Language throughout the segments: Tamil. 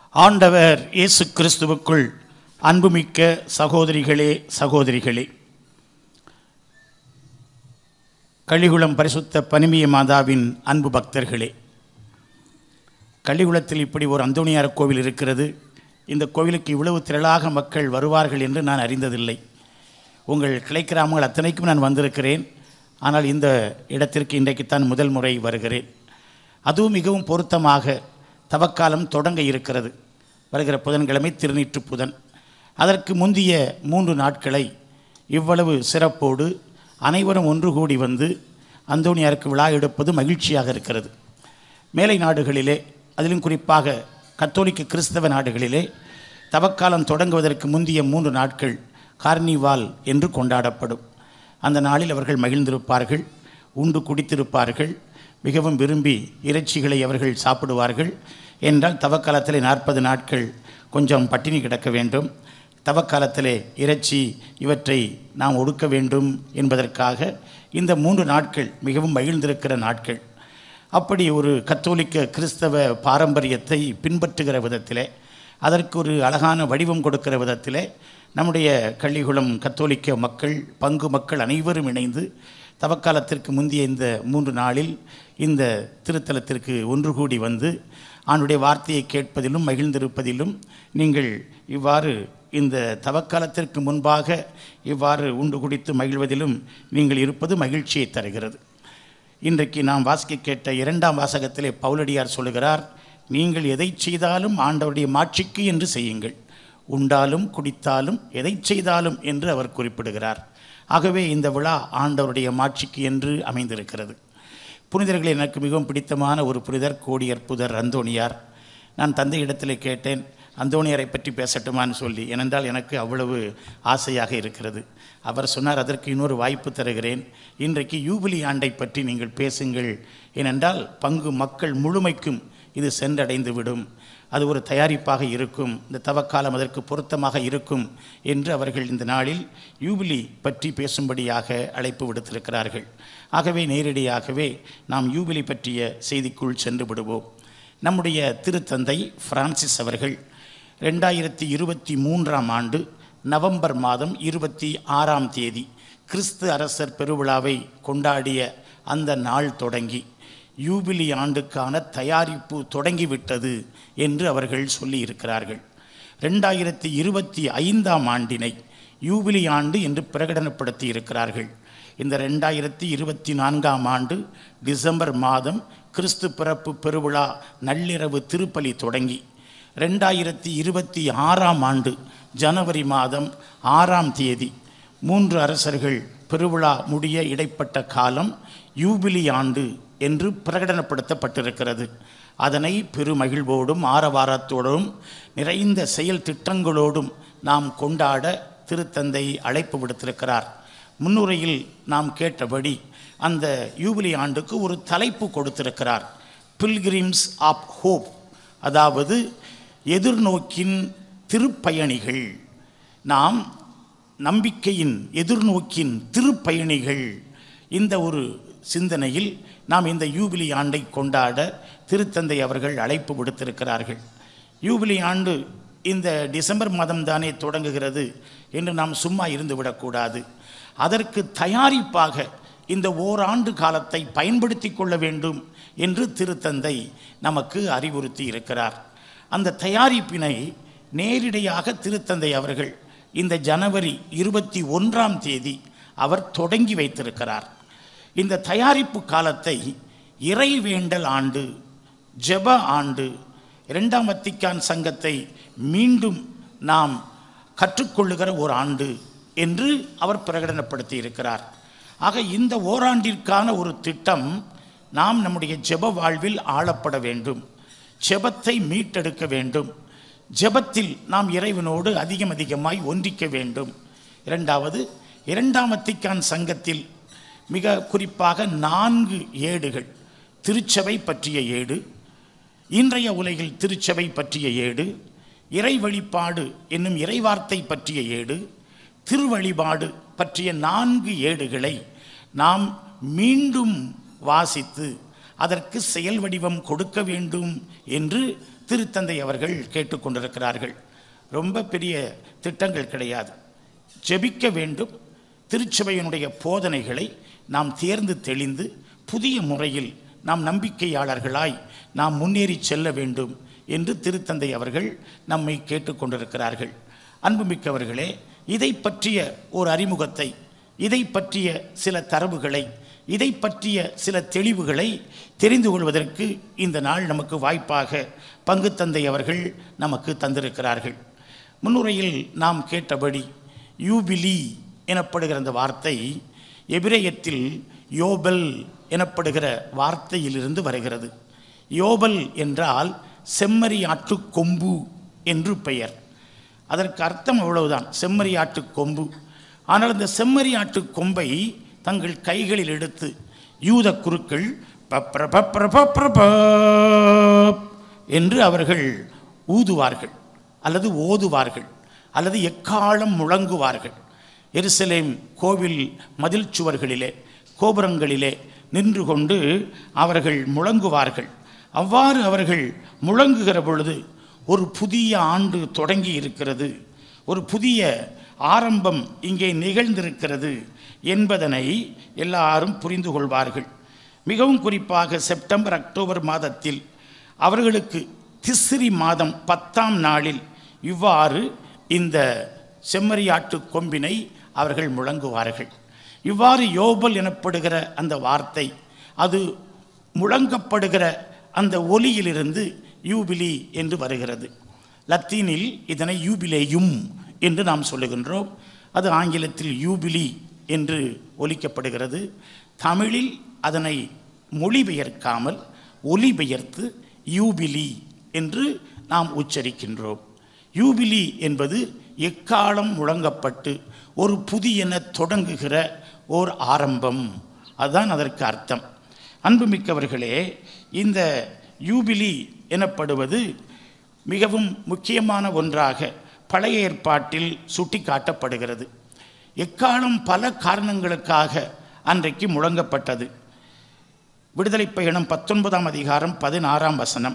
ஆண்டவர் இயேசு கிறிஸ்துவுக்குள் அன்புமிக்க சகோதரிகளே சகோதரிகளே கள்ளிகுளம் பரிசுத்த பனிமிய மாதாவின் அன்பு பக்தர்களே கள்ளிகுளத்தில் இப்படி ஒரு அந்தோணியார் கோவில் இருக்கிறது இந்த கோவிலுக்கு இவ்வளவு திரளாக மக்கள் வருவார்கள் என்று நான் அறிந்ததில்லை உங்கள் கிளை கிராமங்கள் அத்தனைக்கும் நான் வந்திருக்கிறேன் ஆனால் இந்த இடத்திற்கு இன்றைக்குத்தான் முதல் முறை வருகிறேன் அதுவும் மிகவும் பொருத்தமாக தவக்காலம் தொடங்க இருக்கிறது வருகிற புதன்கிழமை திருநீற்று புதன் அதற்கு முந்திய மூன்று நாட்களை இவ்வளவு சிறப்போடு அனைவரும் ஒன்று கூடி வந்து அந்தோணியாருக்கு விழா எடுப்பது மகிழ்ச்சியாக இருக்கிறது மேலை நாடுகளிலே அதிலும் குறிப்பாக கத்தோலிக்க கிறிஸ்தவ நாடுகளிலே தவக்காலம் தொடங்குவதற்கு முந்திய மூன்று நாட்கள் கார்னிவால் என்று கொண்டாடப்படும் அந்த நாளில் அவர்கள் மகிழ்ந்திருப்பார்கள் உண்டு குடித்திருப்பார்கள் மிகவும் விரும்பி இறைச்சிகளை அவர்கள் சாப்பிடுவார்கள் என்றால் தவக்காலத்திலே நாற்பது நாட்கள் கொஞ்சம் பட்டினி கிடக்க வேண்டும் தவக்காலத்திலே இறைச்சி இவற்றை நாம் ஒடுக்க வேண்டும் என்பதற்காக இந்த மூன்று நாட்கள் மிகவும் மகிழ்ந்திருக்கிற நாட்கள் அப்படி ஒரு கத்தோலிக்க கிறிஸ்தவ பாரம்பரியத்தை பின்பற்றுகிற விதத்திலே அதற்கு ஒரு அழகான வடிவம் கொடுக்கிற விதத்திலே நம்முடைய கள்ளிகுளம் கத்தோலிக்க மக்கள் பங்கு மக்கள் அனைவரும் இணைந்து தவக்காலத்திற்கு முந்தைய இந்த மூன்று நாளில் இந்த திருத்தலத்திற்கு ஒன்று கூடி வந்து ஆணுடைய வார்த்தையை கேட்பதிலும் மகிழ்ந்திருப்பதிலும் நீங்கள் இவ்வாறு இந்த தவக்காலத்திற்கு முன்பாக இவ்வாறு உண்டு குடித்து மகிழ்வதிலும் நீங்கள் இருப்பது மகிழ்ச்சியை தருகிறது இன்றைக்கு நாம் வாசிக்க கேட்ட இரண்டாம் வாசகத்திலே பவுலடியார் சொல்லுகிறார் நீங்கள் எதை செய்தாலும் ஆண்டவருடைய மாட்சிக்கு என்று செய்யுங்கள் உண்டாலும் குடித்தாலும் எதை செய்தாலும் என்று அவர் குறிப்பிடுகிறார் ஆகவே இந்த விழா ஆண்டவருடைய மாட்சிக்கு என்று அமைந்திருக்கிறது புனிதர்கள் எனக்கு மிகவும் பிடித்தமான ஒரு புனிதர் கோடியர் புதர் அந்தோணியார் நான் தந்தை இடத்திலே கேட்டேன் அந்தோணியாரை பற்றி பேசட்டுமான்னு சொல்லி ஏனென்றால் எனக்கு அவ்வளவு ஆசையாக இருக்கிறது அவர் சொன்னார் அதற்கு இன்னொரு வாய்ப்பு தருகிறேன் இன்றைக்கு யூபிலி ஆண்டை பற்றி நீங்கள் பேசுங்கள் ஏனென்றால் பங்கு மக்கள் முழுமைக்கும் இது சென்றடைந்து விடும் அது ஒரு தயாரிப்பாக இருக்கும் இந்த தவக்காலம் அதற்கு பொருத்தமாக இருக்கும் என்று அவர்கள் இந்த நாளில் யூபிலி பற்றி பேசும்படியாக அழைப்பு விடுத்திருக்கிறார்கள் ஆகவே நேரடியாகவே நாம் யூபிலி பற்றிய செய்திக்குள் சென்று விடுவோம் நம்முடைய திருத்தந்தை பிரான்சிஸ் அவர்கள் ரெண்டாயிரத்தி இருபத்தி மூன்றாம் ஆண்டு நவம்பர் மாதம் இருபத்தி ஆறாம் தேதி கிறிஸ்து அரசர் பெருவிழாவை கொண்டாடிய அந்த நாள் தொடங்கி யூபிலி ஆண்டுக்கான தயாரிப்பு தொடங்கிவிட்டது என்று அவர்கள் சொல்லியிருக்கிறார்கள் ரெண்டாயிரத்தி இருபத்தி ஐந்தாம் ஆண்டினை யூபிலி ஆண்டு என்று பிரகடனப்படுத்தி இருக்கிறார்கள் இந்த ரெண்டாயிரத்தி இருபத்தி நான்காம் ஆண்டு டிசம்பர் மாதம் கிறிஸ்து பிறப்பு பெருவிழா நள்ளிரவு திருப்பலி தொடங்கி ரெண்டாயிரத்தி இருபத்தி ஆறாம் ஆண்டு ஜனவரி மாதம் ஆறாம் தேதி மூன்று அரசர்கள் பெருவிழா முடிய இடைப்பட்ட காலம் யூபிலி ஆண்டு என்று பிரகடனப்படுத்தப்பட்டிருக்கிறது அதனை பெருமகிழ்வோடும் ஆரவாரத்தோடும் நிறைந்த செயல் திட்டங்களோடும் நாம் கொண்டாட திருத்தந்தை அழைப்பு விடுத்திருக்கிறார் முன்னுரையில் நாம் கேட்டபடி அந்த யூபிலி ஆண்டுக்கு ஒரு தலைப்பு கொடுத்திருக்கிறார் பில்கிரிம்ஸ் ஆப் ஹோப் அதாவது எதிர்நோக்கின் திருப்பயணிகள் நாம் நம்பிக்கையின் எதிர்நோக்கின் திருப்பயணிகள் இந்த ஒரு சிந்தனையில் நாம் இந்த யூபிலி ஆண்டை கொண்டாட திருத்தந்தை அவர்கள் அழைப்பு விடுத்திருக்கிறார்கள் யூபிலி ஆண்டு இந்த டிசம்பர் மாதம் தானே தொடங்குகிறது என்று நாம் சும்மா இருந்து விடக்கூடாது அதற்கு தயாரிப்பாக இந்த ஓராண்டு காலத்தை பயன்படுத்தி கொள்ள வேண்டும் என்று திருத்தந்தை நமக்கு அறிவுறுத்தி இருக்கிறார் அந்த தயாரிப்பினை நேரிடையாக திருத்தந்தை அவர்கள் இந்த ஜனவரி இருபத்தி ஒன்றாம் தேதி அவர் தொடங்கி வைத்திருக்கிறார் இந்த தயாரிப்பு காலத்தை இறைவேண்டல் ஆண்டு ஜெப ஆண்டு இரண்டாம் வத்திக்கான் சங்கத்தை மீண்டும் நாம் கற்றுக்கொள்ளுகிற ஒரு ஆண்டு என்று அவர் பிரகடனப்படுத்தி இருக்கிறார் ஆக இந்த ஓராண்டிற்கான ஒரு திட்டம் நாம் நம்முடைய ஜெப வாழ்வில் ஆளப்பட வேண்டும் ஜெபத்தை மீட்டெடுக்க வேண்டும் ஜெபத்தில் நாம் இறைவனோடு அதிகம் அதிகமாய் ஒன்றிக்க வேண்டும் இரண்டாவது இரண்டாம் வத்திக்கான் சங்கத்தில் மிக குறிப்பாக நான்கு ஏடுகள் திருச்சபை பற்றிய ஏடு இன்றைய உலகில் திருச்சபை பற்றிய ஏடு இறை வழிபாடு என்னும் இறைவார்த்தை பற்றிய ஏடு திருவழிபாடு பற்றிய நான்கு ஏடுகளை நாம் மீண்டும் வாசித்து அதற்கு செயல் வடிவம் கொடுக்க வேண்டும் என்று திருத்தந்தை அவர்கள் கேட்டுக்கொண்டிருக்கிறார்கள் ரொம்ப பெரிய திட்டங்கள் கிடையாது ஜெபிக்க வேண்டும் திருச்சபையினுடைய போதனைகளை நாம் தேர்ந்து தெளிந்து புதிய முறையில் நாம் நம்பிக்கையாளர்களாய் நாம் முன்னேறி செல்ல வேண்டும் என்று திருத்தந்தை அவர்கள் நம்மை கேட்டுக்கொண்டிருக்கிறார்கள் அன்புமிக்கவர்களே இதை பற்றிய ஒரு அறிமுகத்தை இதை பற்றிய சில தரவுகளை இதை பற்றிய சில தெளிவுகளை தெரிந்து கொள்வதற்கு இந்த நாள் நமக்கு வாய்ப்பாக பங்கு தந்தை அவர்கள் நமக்கு தந்திருக்கிறார்கள் முன்னுரையில் நாம் கேட்டபடி யூபிலி எனப்படுகிற அந்த வார்த்தை எபிரேயத்தில் யோபல் எனப்படுகிற வார்த்தையிலிருந்து வருகிறது யோபல் என்றால் செம்மறியாட்டு கொம்பு என்று பெயர் அதற்கு அர்த்தம் அவ்வளவுதான் செம்மறியாட்டு கொம்பு ஆனால் இந்த செம்மறியாட்டு கொம்பை தங்கள் கைகளில் எடுத்து யூத குருக்கள் பப்ர பப்ர பப்ர பப் என்று அவர்கள் ஊதுவார்கள் அல்லது ஓதுவார்கள் அல்லது எக்காலம் முழங்குவார்கள் எருசலேம் கோவில் மதில் சுவர்களிலே கோபுரங்களிலே நின்று கொண்டு அவர்கள் முழங்குவார்கள் அவ்வாறு அவர்கள் முழங்குகிற பொழுது ஒரு புதிய ஆண்டு தொடங்கி இருக்கிறது ஒரு புதிய ஆரம்பம் இங்கே நிகழ்ந்திருக்கிறது என்பதனை எல்லாரும் புரிந்து கொள்வார்கள் மிகவும் குறிப்பாக செப்டம்பர் அக்டோபர் மாதத்தில் அவர்களுக்கு திஸ்ரி மாதம் பத்தாம் நாளில் இவ்வாறு இந்த செம்மறியாட்டு கொம்பினை அவர்கள் முழங்குவார்கள் இவ்வாறு யோபல் எனப்படுகிற அந்த வார்த்தை அது முழங்கப்படுகிற அந்த ஒலியிலிருந்து யூபிலி என்று வருகிறது லத்தீனில் இதனை யூபிலேயும் என்று நாம் சொல்லுகின்றோம் அது ஆங்கிலத்தில் யூபிலி என்று ஒலிக்கப்படுகிறது தமிழில் அதனை மொழிபெயர்க்காமல் ஒலிபெயர்த்து யூபிலி என்று நாம் உச்சரிக்கின்றோம் யூபிலி என்பது எக்காலம் முழங்கப்பட்டு ஒரு புதியன தொடங்குகிற ஓர் ஆரம்பம் அதுதான் அதற்கு அர்த்தம் அன்புமிக்கவர்களே இந்த யூபிலி எனப்படுவது மிகவும் முக்கியமான ஒன்றாக பழைய ஏற்பாட்டில் சுட்டிக்காட்டப்படுகிறது எக்காலம் பல காரணங்களுக்காக அன்றைக்கு முழங்கப்பட்டது விடுதலை பயணம் பத்தொன்பதாம் அதிகாரம் பதினாறாம் வசனம்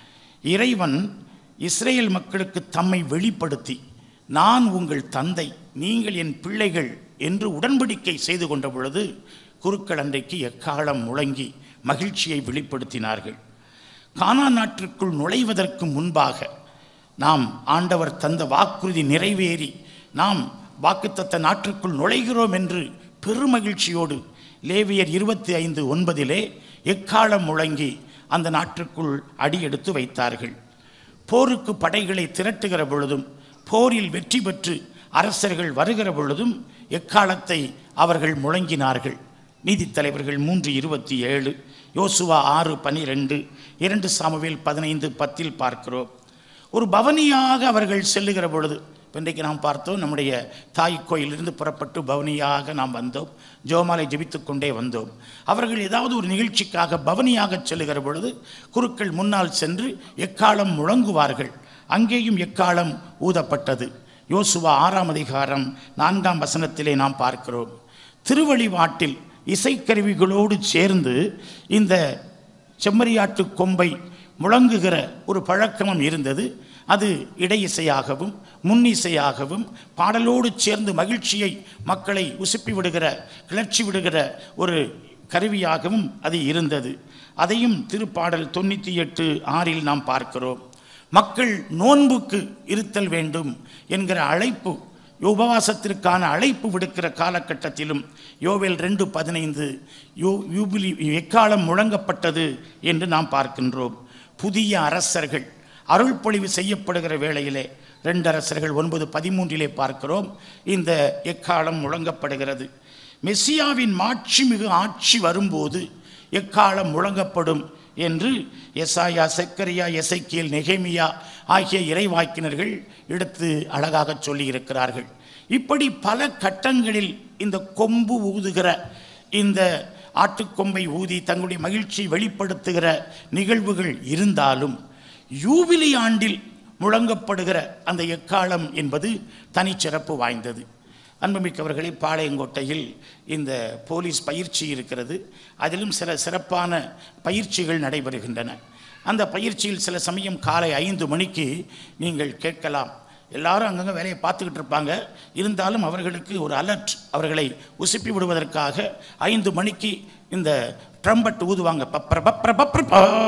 இறைவன் இஸ்ரேல் மக்களுக்கு தம்மை வெளிப்படுத்தி நான் உங்கள் தந்தை நீங்கள் என் பிள்ளைகள் என்று உடன்படிக்கை செய்து கொண்ட பொழுது குருக்கள் அன்றைக்கு எக்காலம் முழங்கி மகிழ்ச்சியை வெளிப்படுத்தினார்கள் கானா நாட்டிற்குள் நுழைவதற்கு முன்பாக நாம் ஆண்டவர் தந்த வாக்குறுதி நிறைவேறி நாம் வாக்குத்தத்த நாட்டிற்குள் நுழைகிறோம் என்று பெருமகிழ்ச்சியோடு லேவியர் இருபத்தி ஐந்து ஒன்பதிலே எக்காலம் முழங்கி அந்த நாட்டிற்குள் அடியெடுத்து வைத்தார்கள் போருக்கு படைகளை திரட்டுகிற பொழுதும் போரில் வெற்றி பெற்று அரசர்கள் வருகிற பொழுதும் எக்காலத்தை அவர்கள் முழங்கினார்கள் நீதித்தலைவர்கள் மூன்று இருபத்தி ஏழு யோசுவா ஆறு பனிரெண்டு இரண்டு சாமுவேல் பதினைந்து பத்தில் பார்க்கிறோம் ஒரு பவனியாக அவர்கள் செல்லுகிற பொழுது இப்ப இன்றைக்கு நாம் பார்த்தோம் நம்முடைய தாய் கோயிலிருந்து புறப்பட்டு பவனியாக நாம் வந்தோம் ஜோமாலை ஜெபித்துக் கொண்டே வந்தோம் அவர்கள் ஏதாவது ஒரு நிகழ்ச்சிக்காக பவனியாக செல்லுகிற பொழுது குருக்கள் முன்னால் சென்று எக்காலம் முழங்குவார்கள் அங்கேயும் எக்காலம் ஊதப்பட்டது யோசுவா ஆறாம் அதிகாரம் நான்காம் வசனத்திலே நாம் பார்க்கிறோம் திருவழிபாட்டில் இசைக்கருவிகளோடு சேர்ந்து இந்த செம்மறியாட்டு கொம்பை முழங்குகிற ஒரு பழக்கமும் இருந்தது அது இடையிசையாகவும் முன்னிசையாகவும் பாடலோடு சேர்ந்து மகிழ்ச்சியை மக்களை உசுப்பி விடுகிற கிளர்ச்சி விடுகிற ஒரு கருவியாகவும் அது இருந்தது அதையும் திருப்பாடல் தொண்ணூற்றி எட்டு ஆறில் நாம் பார்க்கிறோம் மக்கள் நோன்புக்கு இருத்தல் வேண்டும் என்கிற அழைப்பு உபவாசத்திற்கான அழைப்பு விடுக்கிற காலகட்டத்திலும் யோவேல் ரெண்டு பதினைந்து யோ யூபிலி எக்காலம் முழங்கப்பட்டது என்று நாம் பார்க்கின்றோம் புதிய அரசர்கள் அருள் பொழிவு செய்யப்படுகிற வேளையிலே ரெண்டு அரசர்கள் ஒன்பது பதிமூன்றிலே பார்க்கிறோம் இந்த எக்காலம் முழங்கப்படுகிறது மெஸ்ஸியாவின் மாட்சிமிகு ஆட்சி வரும்போது எக்காலம் முழங்கப்படும் என்று எசாயா செக்கரியா எசைக்கியல் நெகேமியா ஆகிய இறைவாக்கினர்கள் எடுத்து அழகாக சொல்லியிருக்கிறார்கள் இப்படி பல கட்டங்களில் இந்த கொம்பு ஊதுகிற இந்த ஆட்டுக்கொம்பை ஊதி தங்களுடைய மகிழ்ச்சியை வெளிப்படுத்துகிற நிகழ்வுகள் இருந்தாலும் யூபிலி ஆண்டில் முழங்கப்படுகிற அந்த எக்காலம் என்பது தனிச்சிறப்பு வாய்ந்தது அன்புமிக்கவர்களே பாளையங்கோட்டையில் இந்த போலீஸ் பயிற்சி இருக்கிறது அதிலும் சில சிறப்பான பயிற்சிகள் நடைபெறுகின்றன அந்த பயிற்சியில் சில சமயம் காலை ஐந்து மணிக்கு நீங்கள் கேட்கலாம் எல்லாரும் அங்கங்கே வேலையை பார்த்துக்கிட்டு இருப்பாங்க இருந்தாலும் அவர்களுக்கு ஒரு அலர்ட் அவர்களை உசுப்பி விடுவதற்காக ஐந்து மணிக்கு இந்த ட்ரம்பட் ஊதுவாங்க பப்ர பப்ர பப்ர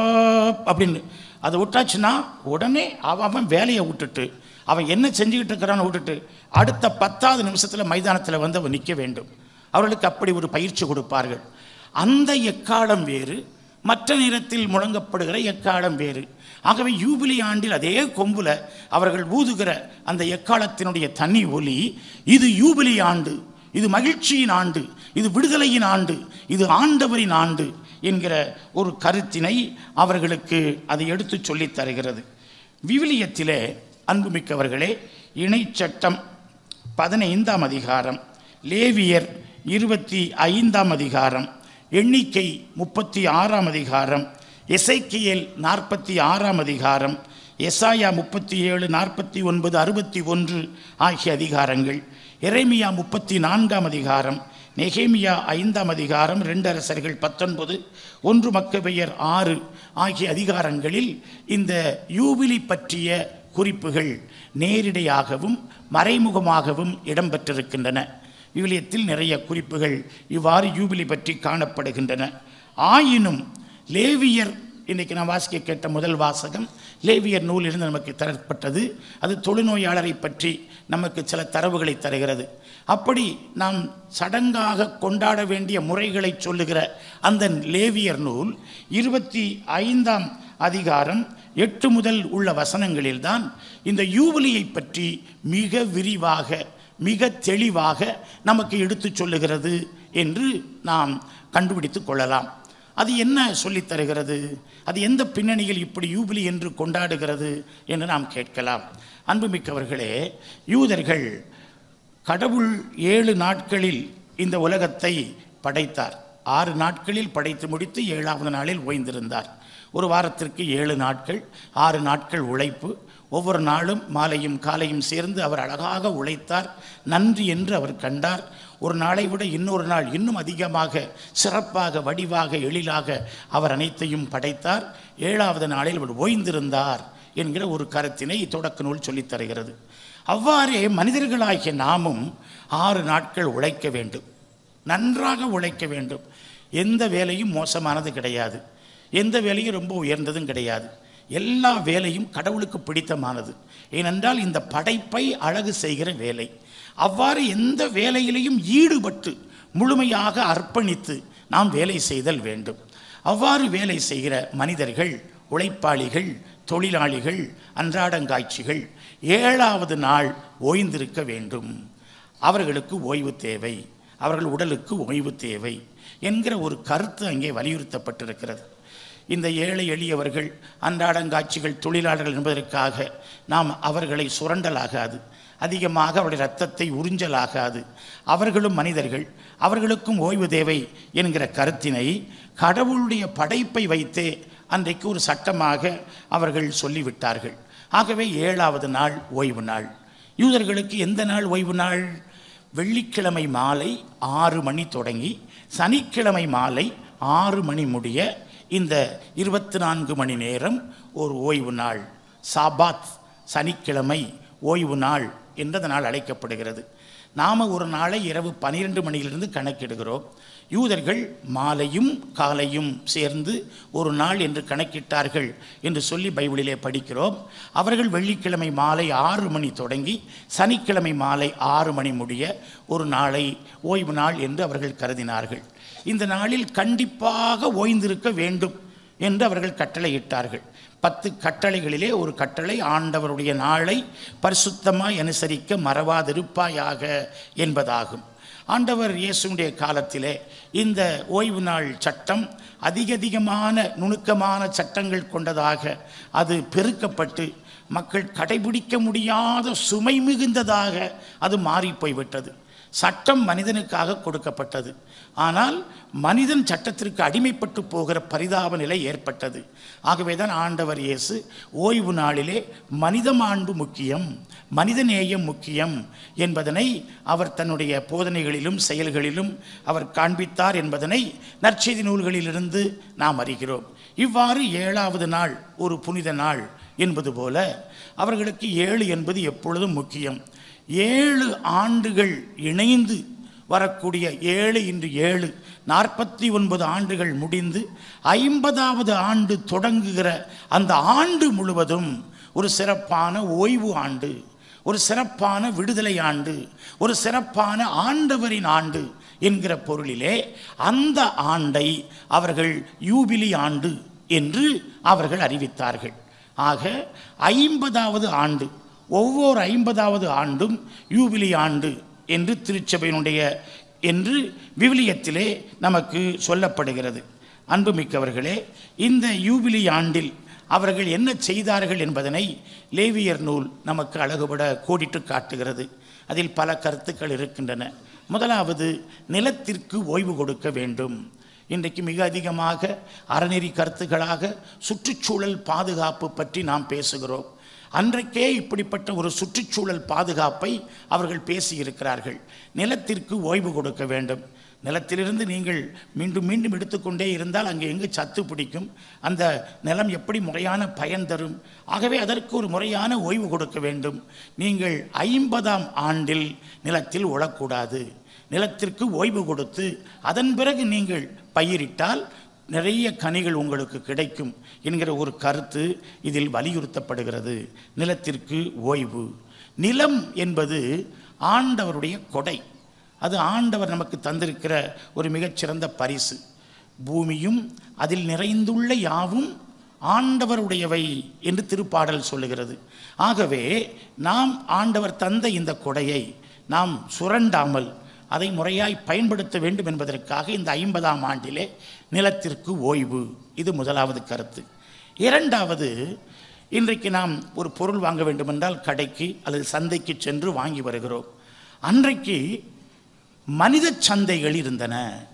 பப் அப்படின்னு அதை விட்டாச்சுன்னா உடனே அவன் அவன் வேலையை விட்டுட்டு அவன் என்ன செஞ்சுக்கிட்டு இருக்கிறான்னு விட்டுட்டு அடுத்த பத்தாவது நிமிஷத்தில் மைதானத்தில் வந்து அவன் நிற்க வேண்டும் அவர்களுக்கு அப்படி ஒரு பயிற்சி கொடுப்பார்கள் அந்த எக்காலம் வேறு மற்ற நேரத்தில் முழங்கப்படுகிற எக்காலம் வேறு ஆகவே யூபிலி ஆண்டில் அதே கொம்புல அவர்கள் ஊதுகிற அந்த எக்காலத்தினுடைய தனி ஒலி இது யூபிலி ஆண்டு இது மகிழ்ச்சியின் ஆண்டு இது விடுதலையின் ஆண்டு இது ஆண்டவரின் ஆண்டு என்கிற ஒரு கருத்தினை அவர்களுக்கு அதை எடுத்து சொல்லித் தருகிறது விவிலியத்திலே அன்புமிக்கவர்களே இணைச்சட்டம் பதினைந்தாம் அதிகாரம் லேவியர் இருபத்தி ஐந்தாம் அதிகாரம் எண்ணிக்கை முப்பத்தி ஆறாம் அதிகாரம் எசைக்கியல் நாற்பத்தி ஆறாம் அதிகாரம் எசாயா முப்பத்தி ஏழு நாற்பத்தி ஒன்பது அறுபத்தி ஒன்று ஆகிய அதிகாரங்கள் எரேமியா முப்பத்தி நான்காம் அதிகாரம் நெகேமியா ஐந்தாம் அதிகாரம் ரெண்டு அரசர்கள் பத்தொன்பது ஒன்று மக்கபெயர் ஆறு ஆகிய அதிகாரங்களில் இந்த யூபிலி பற்றிய குறிப்புகள் நேரிடையாகவும் மறைமுகமாகவும் இடம்பெற்றிருக்கின்றன விவிலியத்தில் நிறைய குறிப்புகள் இவ்வாறு யூபிலி பற்றி காணப்படுகின்றன ஆயினும் லேவியர் இன்றைக்கி நான் வாசிக்க கேட்ட முதல் வாசகம் லேவியர் நூலிலிருந்து நமக்கு தரப்பட்டது அது தொழுநோயாளரை பற்றி நமக்கு சில தரவுகளை தருகிறது அப்படி நாம் சடங்காக கொண்டாட வேண்டிய முறைகளை சொல்லுகிற அந்த லேவியர் நூல் இருபத்தி ஐந்தாம் அதிகாரம் எட்டு முதல் உள்ள வசனங்களில்தான் இந்த யூபிலியை பற்றி மிக விரிவாக மிக தெளிவாக நமக்கு எடுத்துச் சொல்லுகிறது என்று நாம் கண்டுபிடித்து கொள்ளலாம் அது என்ன சொல்லித் தருகிறது அது எந்த பின்னணியில் இப்படி யூபிலி என்று கொண்டாடுகிறது என்று நாம் கேட்கலாம் அன்புமிக்கவர்களே யூதர்கள் கடவுள் ஏழு நாட்களில் இந்த உலகத்தை படைத்தார் ஆறு நாட்களில் படைத்து முடித்து ஏழாவது நாளில் ஓய்ந்திருந்தார் ஒரு வாரத்திற்கு ஏழு நாட்கள் ஆறு நாட்கள் உழைப்பு ஒவ்வொரு நாளும் மாலையும் காலையும் சேர்ந்து அவர் அழகாக உழைத்தார் நன்றி என்று அவர் கண்டார் ஒரு நாளை விட இன்னொரு நாள் இன்னும் அதிகமாக சிறப்பாக வடிவாக எழிலாக அவர் அனைத்தையும் படைத்தார் ஏழாவது நாளில் அவர் ஓய்ந்திருந்தார் என்கிற ஒரு கருத்தினை தொடக்க நூல் சொல்லித் தருகிறது அவ்வாறே மனிதர்களாகிய நாமும் ஆறு நாட்கள் உழைக்க வேண்டும் நன்றாக உழைக்க வேண்டும் எந்த வேலையும் மோசமானது கிடையாது எந்த வேலையும் ரொம்ப உயர்ந்ததும் கிடையாது எல்லா வேலையும் கடவுளுக்கு பிடித்தமானது ஏனென்றால் இந்த படைப்பை அழகு செய்கிற வேலை அவ்வாறு எந்த வேலையிலையும் ஈடுபட்டு முழுமையாக அர்ப்பணித்து நாம் வேலை செய்தல் வேண்டும் அவ்வாறு வேலை செய்கிற மனிதர்கள் உழைப்பாளிகள் தொழிலாளிகள் அன்றாடங்காட்சிகள் ஏழாவது நாள் ஓய்ந்திருக்க வேண்டும் அவர்களுக்கு ஓய்வு தேவை அவர்கள் உடலுக்கு ஓய்வு தேவை என்கிற ஒரு கருத்து அங்கே வலியுறுத்தப்பட்டிருக்கிறது இந்த ஏழை எளியவர்கள் அன்றாடங்காட்சிகள் தொழிலாளர்கள் என்பதற்காக நாம் அவர்களை சுரண்டலாகாது அதிகமாக அவருடைய ரத்தத்தை உறிஞ்சலாகாது அவர்களும் மனிதர்கள் அவர்களுக்கும் ஓய்வு தேவை என்கிற கருத்தினை கடவுளுடைய படைப்பை வைத்தே அன்றைக்கு ஒரு சட்டமாக அவர்கள் சொல்லிவிட்டார்கள் ஆகவே ஏழாவது நாள் ஓய்வு நாள் யூதர்களுக்கு எந்த நாள் ஓய்வு நாள் வெள்ளிக்கிழமை மாலை ஆறு மணி தொடங்கி சனிக்கிழமை மாலை ஆறு மணி முடிய இந்த இருபத்தி நான்கு மணி நேரம் ஒரு ஓய்வு நாள் சாபாத் சனிக்கிழமை ஓய்வு நாள் என்று நாள் அழைக்கப்படுகிறது நாம் ஒரு நாளை இரவு பனிரெண்டு மணியிலிருந்து கணக்கிடுகிறோம் யூதர்கள் மாலையும் காலையும் சேர்ந்து ஒரு நாள் என்று கணக்கிட்டார்கள் என்று சொல்லி பைபிளிலே படிக்கிறோம் அவர்கள் வெள்ளிக்கிழமை மாலை ஆறு மணி தொடங்கி சனிக்கிழமை மாலை ஆறு மணி முடிய ஒரு நாளை ஓய்வு நாள் என்று அவர்கள் கருதினார்கள் இந்த நாளில் கண்டிப்பாக ஓய்ந்திருக்க வேண்டும் என்று அவர்கள் கட்டளையிட்டார்கள் பத்து கட்டளைகளிலே ஒரு கட்டளை ஆண்டவருடைய நாளை பரிசுத்தமாய் அனுசரிக்க மறவாதிருப்பாயாக என்பதாகும் ஆண்டவர் இயேசுடைய காலத்திலே இந்த ஓய்வு நாள் சட்டம் அதிக அதிகமான நுணுக்கமான சட்டங்கள் கொண்டதாக அது பெருக்கப்பட்டு மக்கள் கடைபிடிக்க முடியாத சுமை மிகுந்ததாக அது மாறி போய்விட்டது சட்டம் மனிதனுக்காக கொடுக்கப்பட்டது ஆனால் மனிதன் சட்டத்திற்கு அடிமைப்பட்டு போகிற பரிதாப நிலை ஏற்பட்டது ஆகவே தான் ஆண்டவர் இயேசு ஓய்வு நாளிலே மனித மாண்பு முக்கியம் மனிதநேயம் முக்கியம் என்பதனை அவர் தன்னுடைய போதனைகளிலும் செயல்களிலும் அவர் காண்பித்தார் என்பதனை நற்செய்தி நூல்களிலிருந்து நாம் அறிகிறோம் இவ்வாறு ஏழாவது நாள் ஒரு புனித நாள் என்பது போல அவர்களுக்கு ஏழு என்பது எப்பொழுதும் முக்கியம் ஏழு ஆண்டுகள் இணைந்து வரக்கூடிய ஏழு இன்று ஏழு நாற்பத்தி ஒன்பது ஆண்டுகள் முடிந்து ஐம்பதாவது ஆண்டு தொடங்குகிற அந்த ஆண்டு முழுவதும் ஒரு சிறப்பான ஓய்வு ஆண்டு ஒரு சிறப்பான விடுதலை ஆண்டு ஒரு சிறப்பான ஆண்டவரின் ஆண்டு என்கிற பொருளிலே அந்த ஆண்டை அவர்கள் யூபிலி ஆண்டு என்று அவர்கள் அறிவித்தார்கள் ஆக ஐம்பதாவது ஆண்டு ஒவ்வொரு ஐம்பதாவது ஆண்டும் யூபிலி ஆண்டு என்று திருச்சபையினுடைய என்று விவிலியத்திலே நமக்கு சொல்லப்படுகிறது அன்புமிக்கவர்களே இந்த யூபிலி ஆண்டில் அவர்கள் என்ன செய்தார்கள் என்பதனை லேவியர் நூல் நமக்கு அழகுபட கோடிட்டு காட்டுகிறது அதில் பல கருத்துக்கள் இருக்கின்றன முதலாவது நிலத்திற்கு ஓய்வு கொடுக்க வேண்டும் இன்றைக்கு மிக அதிகமாக அறநெறி கருத்துக்களாக சுற்றுச்சூழல் பாதுகாப்பு பற்றி நாம் பேசுகிறோம் அன்றைக்கே இப்படிப்பட்ட ஒரு சுற்றுச்சூழல் பாதுகாப்பை அவர்கள் பேசியிருக்கிறார்கள் நிலத்திற்கு ஓய்வு கொடுக்க வேண்டும் நிலத்திலிருந்து நீங்கள் மீண்டும் மீண்டும் எடுத்துக்கொண்டே இருந்தால் அங்கே எங்கு சத்து பிடிக்கும் அந்த நிலம் எப்படி முறையான பயன் தரும் ஆகவே அதற்கு ஒரு முறையான ஓய்வு கொடுக்க வேண்டும் நீங்கள் ஐம்பதாம் ஆண்டில் நிலத்தில் உழக்கூடாது நிலத்திற்கு ஓய்வு கொடுத்து அதன் பிறகு நீங்கள் பயிரிட்டால் நிறைய கனிகள் உங்களுக்கு கிடைக்கும் என்கிற ஒரு கருத்து இதில் வலியுறுத்தப்படுகிறது நிலத்திற்கு ஓய்வு நிலம் என்பது ஆண்டவருடைய கொடை அது ஆண்டவர் நமக்கு தந்திருக்கிற ஒரு மிகச்சிறந்த பரிசு பூமியும் அதில் நிறைந்துள்ள யாவும் ஆண்டவருடையவை என்று திருப்பாடல் சொல்லுகிறது ஆகவே நாம் ஆண்டவர் தந்த இந்த கொடையை நாம் சுரண்டாமல் அதை முறையாய் பயன்படுத்த வேண்டும் என்பதற்காக இந்த ஐம்பதாம் ஆண்டிலே நிலத்திற்கு ஓய்வு இது முதலாவது கருத்து இரண்டாவது இன்றைக்கு நாம் ஒரு பொருள் வாங்க வேண்டுமென்றால் கடைக்கு அல்லது சந்தைக்கு சென்று வாங்கி வருகிறோம் அன்றைக்கு மனித சந்தைகள் இருந்தன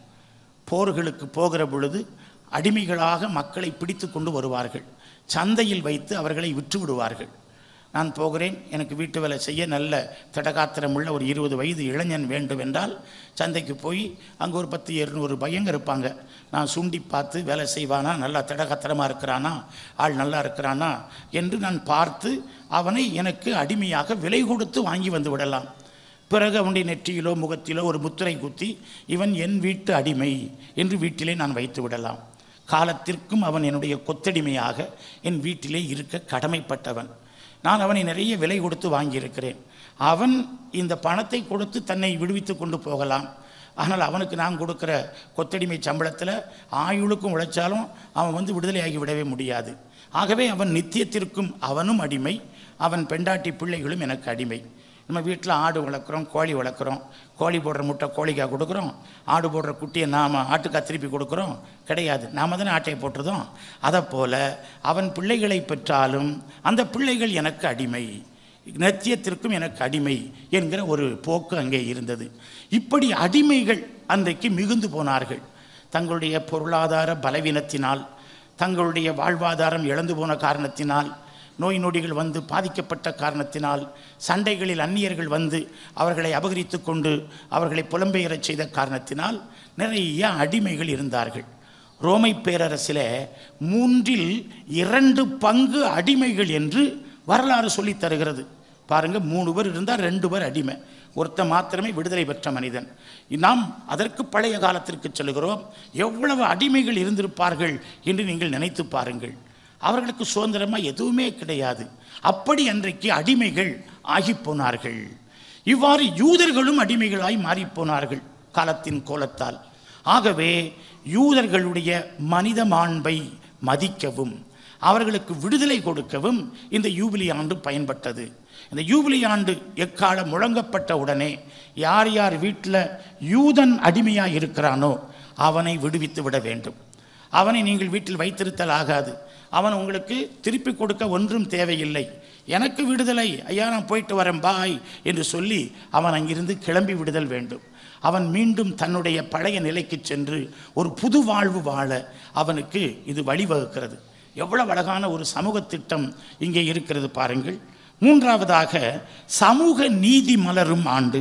போர்களுக்கு போகிற பொழுது அடிமைகளாக மக்களை பிடித்து கொண்டு வருவார்கள் சந்தையில் வைத்து அவர்களை விற்று விடுவார்கள் நான் போகிறேன் எனக்கு வீட்டு வேலை செய்ய நல்ல திடகாத்திரமுள்ள ஒரு இருபது வயது இளைஞன் வேண்டும் என்றால் சந்தைக்கு போய் அங்கே ஒரு பத்து இருநூறு பையங்க இருப்பாங்க நான் சுண்டி பார்த்து வேலை செய்வானா நல்லா திடகாத்திரமாக இருக்கிறானா ஆள் நல்லா இருக்கிறானா என்று நான் பார்த்து அவனை எனக்கு அடிமையாக விலை கொடுத்து வாங்கி வந்து விடலாம் பிறகு அவனுடைய நெற்றியிலோ முகத்திலோ ஒரு முத்திரை குத்தி இவன் என் வீட்டு அடிமை என்று வீட்டிலே நான் வைத்து விடலாம் காலத்திற்கும் அவன் என்னுடைய கொத்தடிமையாக என் வீட்டிலே இருக்க கடமைப்பட்டவன் நான் அவனை நிறைய விலை கொடுத்து வாங்கியிருக்கிறேன் அவன் இந்த பணத்தை கொடுத்து தன்னை விடுவித்து கொண்டு போகலாம் ஆனால் அவனுக்கு நான் கொடுக்குற கொத்தடிமை சம்பளத்தில் ஆயுளுக்கும் உழைச்சாலும் அவன் வந்து விடுதலையாகி விடவே முடியாது ஆகவே அவன் நித்தியத்திற்கும் அவனும் அடிமை அவன் பெண்டாட்டி பிள்ளைகளும் எனக்கு அடிமை நம்ம வீட்டில் ஆடு வளர்க்குறோம் கோழி வளர்க்குறோம் கோழி போடுற முட்டை கோழிக்காக கொடுக்குறோம் ஆடு போடுற குட்டியை நாம் ஆட்டுக்கா திருப்பி கொடுக்குறோம் கிடையாது நாம் தானே ஆட்டையை போட்டுறதும் அதை போல் அவன் பிள்ளைகளை பெற்றாலும் அந்த பிள்ளைகள் எனக்கு அடிமை நித்தியத்திற்கும் எனக்கு அடிமை என்கிற ஒரு போக்கு அங்கே இருந்தது இப்படி அடிமைகள் அன்றைக்கு மிகுந்து போனார்கள் தங்களுடைய பொருளாதார பலவீனத்தினால் தங்களுடைய வாழ்வாதாரம் இழந்து போன காரணத்தினால் நோய் நொடிகள் வந்து பாதிக்கப்பட்ட காரணத்தினால் சண்டைகளில் அந்நியர்கள் வந்து அவர்களை அபகரித்து கொண்டு அவர்களை புலம்பெயரச் செய்த காரணத்தினால் நிறைய அடிமைகள் இருந்தார்கள் ரோமை பேரரசில் மூன்றில் இரண்டு பங்கு அடிமைகள் என்று வரலாறு சொல்லித் தருகிறது பாருங்க மூணு பேர் இருந்தால் ரெண்டு பேர் அடிமை ஒருத்தன் மாத்திரமே விடுதலை பெற்ற மனிதன் நாம் அதற்கு பழைய காலத்திற்கு செல்கிறோம் எவ்வளவு அடிமைகள் இருந்திருப்பார்கள் என்று நீங்கள் நினைத்து பாருங்கள் அவர்களுக்கு சுதந்திரமாக எதுவுமே கிடையாது அப்படி அன்றைக்கு அடிமைகள் ஆகி போனார்கள் இவ்வாறு யூதர்களும் அடிமைகளாய் மாறிப்போனார்கள் காலத்தின் கோலத்தால் ஆகவே யூதர்களுடைய மனித மாண்பை மதிக்கவும் அவர்களுக்கு விடுதலை கொடுக்கவும் இந்த யூபிலி ஆண்டு பயன்பட்டது இந்த யூபிலி ஆண்டு எக்காலம் முழங்கப்பட்ட உடனே யார் யார் வீட்டில் யூதன் அடிமையாக இருக்கிறானோ அவனை விடுவித்து விட வேண்டும் அவனை நீங்கள் வீட்டில் வைத்திருத்தல் ஆகாது அவன் உங்களுக்கு திருப்பி கொடுக்க ஒன்றும் தேவையில்லை எனக்கு விடுதலை ஐயா நான் போயிட்டு வரேன் பாய் என்று சொல்லி அவன் அங்கிருந்து கிளம்பி விடுதல் வேண்டும் அவன் மீண்டும் தன்னுடைய பழைய நிலைக்கு சென்று ஒரு புது வாழ்வு வாழ அவனுக்கு இது வழிவகுக்கிறது எவ்வளவு அழகான ஒரு சமூக திட்டம் இங்கே இருக்கிறது பாருங்கள் மூன்றாவதாக சமூக நீதி மலரும் ஆண்டு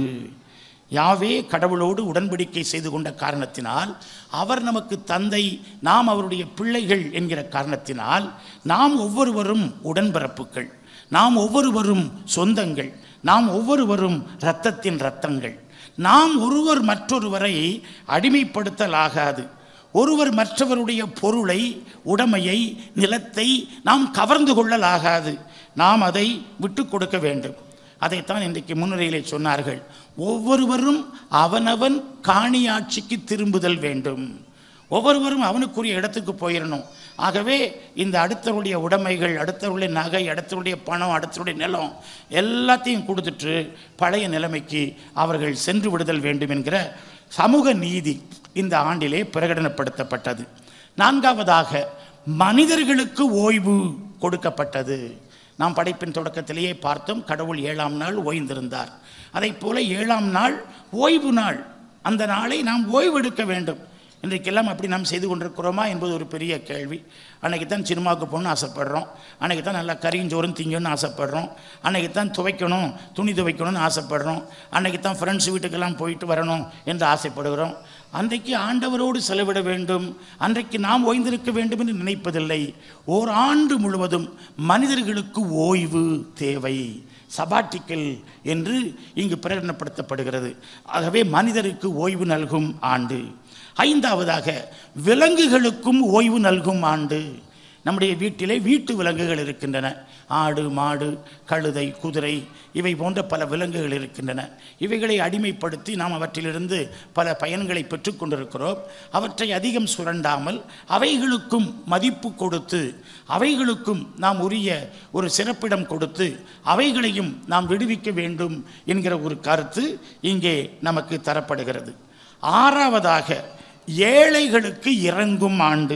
யாவே கடவுளோடு உடன்படிக்கை செய்து கொண்ட காரணத்தினால் அவர் நமக்கு தந்தை நாம் அவருடைய பிள்ளைகள் என்கிற காரணத்தினால் நாம் ஒவ்வொருவரும் உடன்பிறப்புகள் நாம் ஒவ்வொருவரும் சொந்தங்கள் நாம் ஒவ்வொருவரும் இரத்தத்தின் இரத்தங்கள் நாம் ஒருவர் மற்றொருவரை அடிமைப்படுத்தலாகாது ஒருவர் மற்றவருடைய பொருளை உடைமையை நிலத்தை நாம் கவர்ந்து கொள்ளலாகாது நாம் அதை விட்டு கொடுக்க வேண்டும் அதைத்தான் இன்றைக்கு முன்னுரையிலே சொன்னார்கள் ஒவ்வொருவரும் அவனவன் காணியாட்சிக்கு திரும்புதல் வேண்டும் ஒவ்வொருவரும் அவனுக்குரிய இடத்துக்கு போயிடணும் ஆகவே இந்த அடுத்தவருடைய உடைமைகள் அடுத்தவருடைய நகை அடுத்தவருடைய பணம் அடுத்தவருடைய நிலம் எல்லாத்தையும் கொடுத்துட்டு பழைய நிலைமைக்கு அவர்கள் சென்று விடுதல் வேண்டும் என்கிற சமூக நீதி இந்த ஆண்டிலே பிரகடனப்படுத்தப்பட்டது நான்காவதாக மனிதர்களுக்கு ஓய்வு கொடுக்கப்பட்டது நாம் படைப்பின் தொடக்கத்திலேயே பார்த்தோம் கடவுள் ஏழாம் நாள் ஓய்ந்திருந்தார் அதைப் போல ஏழாம் நாள் ஓய்வு நாள் அந்த நாளை நாம் ஓய்வெடுக்க வேண்டும் இன்றைக்கெல்லாம் அப்படி நாம் செய்து கொண்டிருக்கிறோமா என்பது ஒரு பெரிய கேள்வி அன்றைக்கி தான் சினிமாவுக்கு போகணும்னு ஆசைப்படுறோம் அன்றைக்கி தான் நல்லா கறியும் சோறும் திங்கணும்னு ஆசைப்படுறோம் அன்றைக்கி தான் துவைக்கணும் துணி துவைக்கணும்னு ஆசைப்படுறோம் அன்றைக்கி தான் ஃப்ரெண்ட்ஸ் வீட்டுக்கெல்லாம் போயிட்டு வரணும் என்று ஆசைப்படுகிறோம் அன்றைக்கு ஆண்டவரோடு செலவிட வேண்டும் அன்றைக்கு நாம் ஓய்ந்திருக்க வேண்டும் என்று நினைப்பதில்லை ஓர் ஆண்டு முழுவதும் மனிதர்களுக்கு ஓய்வு தேவை சபாட்டிக்கல் என்று இங்கு பிரகடனப்படுத்தப்படுகிறது ஆகவே மனிதருக்கு ஓய்வு நல்கும் ஆண்டு ஐந்தாவதாக விலங்குகளுக்கும் ஓய்வு நல்கும் ஆண்டு நம்முடைய வீட்டிலே வீட்டு விலங்குகள் இருக்கின்றன ஆடு மாடு கழுதை குதிரை இவை போன்ற பல விலங்குகள் இருக்கின்றன இவைகளை அடிமைப்படுத்தி நாம் அவற்றிலிருந்து பல பயன்களை பெற்றுக்கொண்டிருக்கிறோம் அவற்றை அதிகம் சுரண்டாமல் அவைகளுக்கும் மதிப்பு கொடுத்து அவைகளுக்கும் நாம் உரிய ஒரு சிறப்பிடம் கொடுத்து அவைகளையும் நாம் விடுவிக்க வேண்டும் என்கிற ஒரு கருத்து இங்கே நமக்கு தரப்படுகிறது ஆறாவதாக ஏழைகளுக்கு இறங்கும் ஆண்டு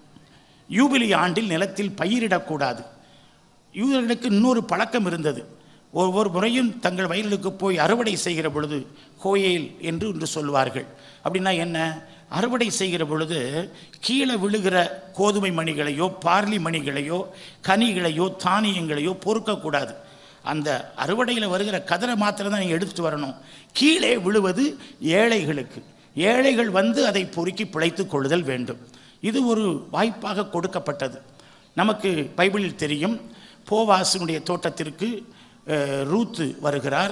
யூபிலி ஆண்டில் நிலத்தில் பயிரிடக்கூடாது யூதர்களுக்கு இன்னொரு பழக்கம் இருந்தது ஒவ்வொரு முறையும் தங்கள் வயலுக்கு போய் அறுவடை செய்கிற பொழுது கோயில் என்று ஒன்று சொல்வார்கள் அப்படின்னா என்ன அறுவடை செய்கிற பொழுது கீழே விழுகிற கோதுமை மணிகளையோ பார்லி மணிகளையோ கனிகளையோ தானியங்களையோ பொறுக்கக்கூடாது அந்த அறுவடையில் வருகிற கதிரை மாத்திரம் தான் நீங்கள் எடுத்துட்டு வரணும் கீழே விழுவது ஏழைகளுக்கு ஏழைகள் வந்து அதை பொறுக்கி பிழைத்து கொள்ளுதல் வேண்டும் இது ஒரு வாய்ப்பாக கொடுக்கப்பட்டது நமக்கு பைபிளில் தெரியும் போவாசினுடைய தோட்டத்திற்கு அஹ், ரூத்து வருகிறார்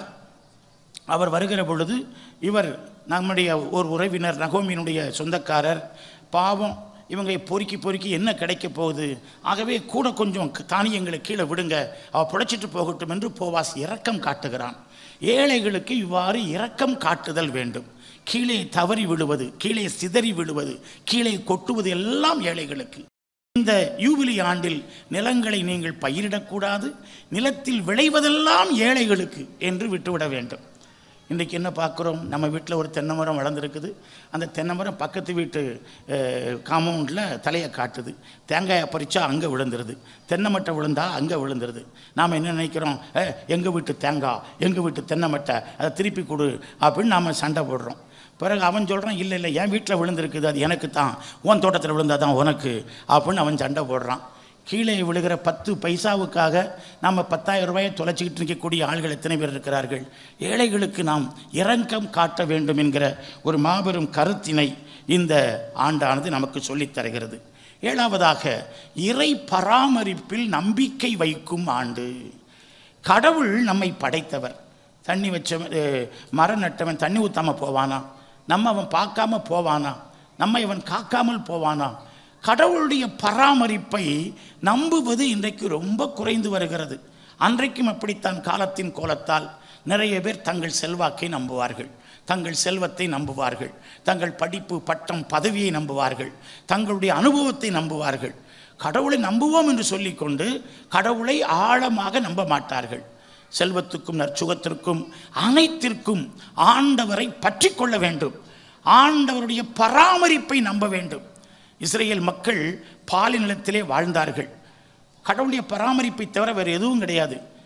அவர் வருகிற பொழுது இவர் நம்முடைய ஒரு உறவினர் நகோமியினுடைய சொந்தக்காரர் பாவம் இவங்க பொறுக்கி பொறுக்கி என்ன கிடைக்க போகுது ஆகவே கூட கொஞ்சம் க- தானியங்களை கீழே விடுங்க அவ புழைச்சிட்டு போகட்டும் என்று போவாஸ் இரக்கம் காட்டுகிறான் ஏழைகளுக்கு இவ்வாறு இரக்கம் காட்டுதல் வேண்டும் கீழே தவறி விழுவது கீழே சிதறி விழுவது கீழே கொட்டுவது எல்லாம் ஏழைகளுக்கு இந்த யூபிலி ஆண்டில் நிலங்களை நீங்கள் பயிரிடக்கூடாது நிலத்தில் விளைவதெல்லாம் ஏழைகளுக்கு என்று விட்டுவிட வேண்டும் இன்றைக்கி என்ன பார்க்குறோம் நம்ம வீட்டில் ஒரு தென்னை மரம் வளர்ந்துருக்குது அந்த தென்னை மரம் பக்கத்து வீட்டு காம்பவுண்டில் தலையை காட்டுது தேங்காயை பறிச்சா அங்கே விழுந்துருது தென்னை மட்டை விழுந்தா அங்கே விழுந்துருது நாம் என்ன நினைக்கிறோம் எங்கள் வீட்டு தேங்காய் எங்கள் வீட்டு தென்னை மட்டை அதை திருப்பி கொடு அப்படின்னு நாம் சண்டை போடுறோம் பிறகு அவன் சொல்கிறான் இல்லை இல்லை என் வீட்டில் விழுந்திருக்குது அது எனக்கு தான் உன் தோட்டத்தில் விழுந்தா தான் உனக்கு அப்படின்னு அவன் சண்டை போடுறான் கீழே விழுகிற பத்து பைசாவுக்காக நாம் பத்தாயிரம் ரூபாயை தொலைச்சிக்கிட்டு இருக்கக்கூடிய ஆள்கள் எத்தனை பேர் இருக்கிறார்கள் ஏழைகளுக்கு நாம் இரக்கம் காட்ட வேண்டும் என்கிற ஒரு மாபெரும் கருத்தினை இந்த ஆண்டானது நமக்கு சொல்லித் தருகிறது ஏழாவதாக இறை பராமரிப்பில் நம்பிக்கை வைக்கும் ஆண்டு கடவுள் நம்மை படைத்தவர் தண்ணி வச்சவன் அஹ், மரம் நட்டவன் தண்ணி ஊத்தாம போவானா நம்ம அவன் பார்க்காம போவானா நம்ம இவன் காக்காமல் போவானா கடவுளுடைய பராமரிப்பை நம்புவது இன்றைக்கு ரொம்ப குறைந்து வருகிறது அன்றைக்கும் அப்படித்தான் காலத்தின் கோலத்தால் நிறைய பேர் தங்கள் செல்வாக்கை நம்புவார்கள் தங்கள் செல்வத்தை நம்புவார்கள் தங்கள் படிப்பு பட்டம் பதவியை நம்புவார்கள் தங்களுடைய அனுபவத்தை நம்புவார்கள் கடவுளை நம்புவோம் என்று சொல்லிக்கொண்டு கடவுளை ஆழமாக நம்ப மாட்டார்கள் செல்வத்துக்கும் நற்சுகத்திற்கும் அனைத்திற்கும் ஆண்டவரை பற்றி கொள்ள வேண்டும் ஆண்டவருடைய பராமரிப்பை நம்ப வேண்டும் இஸ்ரேல் மக்கள் பாலை நிலத்திலே வாழ்ந்தார்கள் கடவுளுடைய பராமரிப்பை தவிர வேறு எதுவும் கிடையாது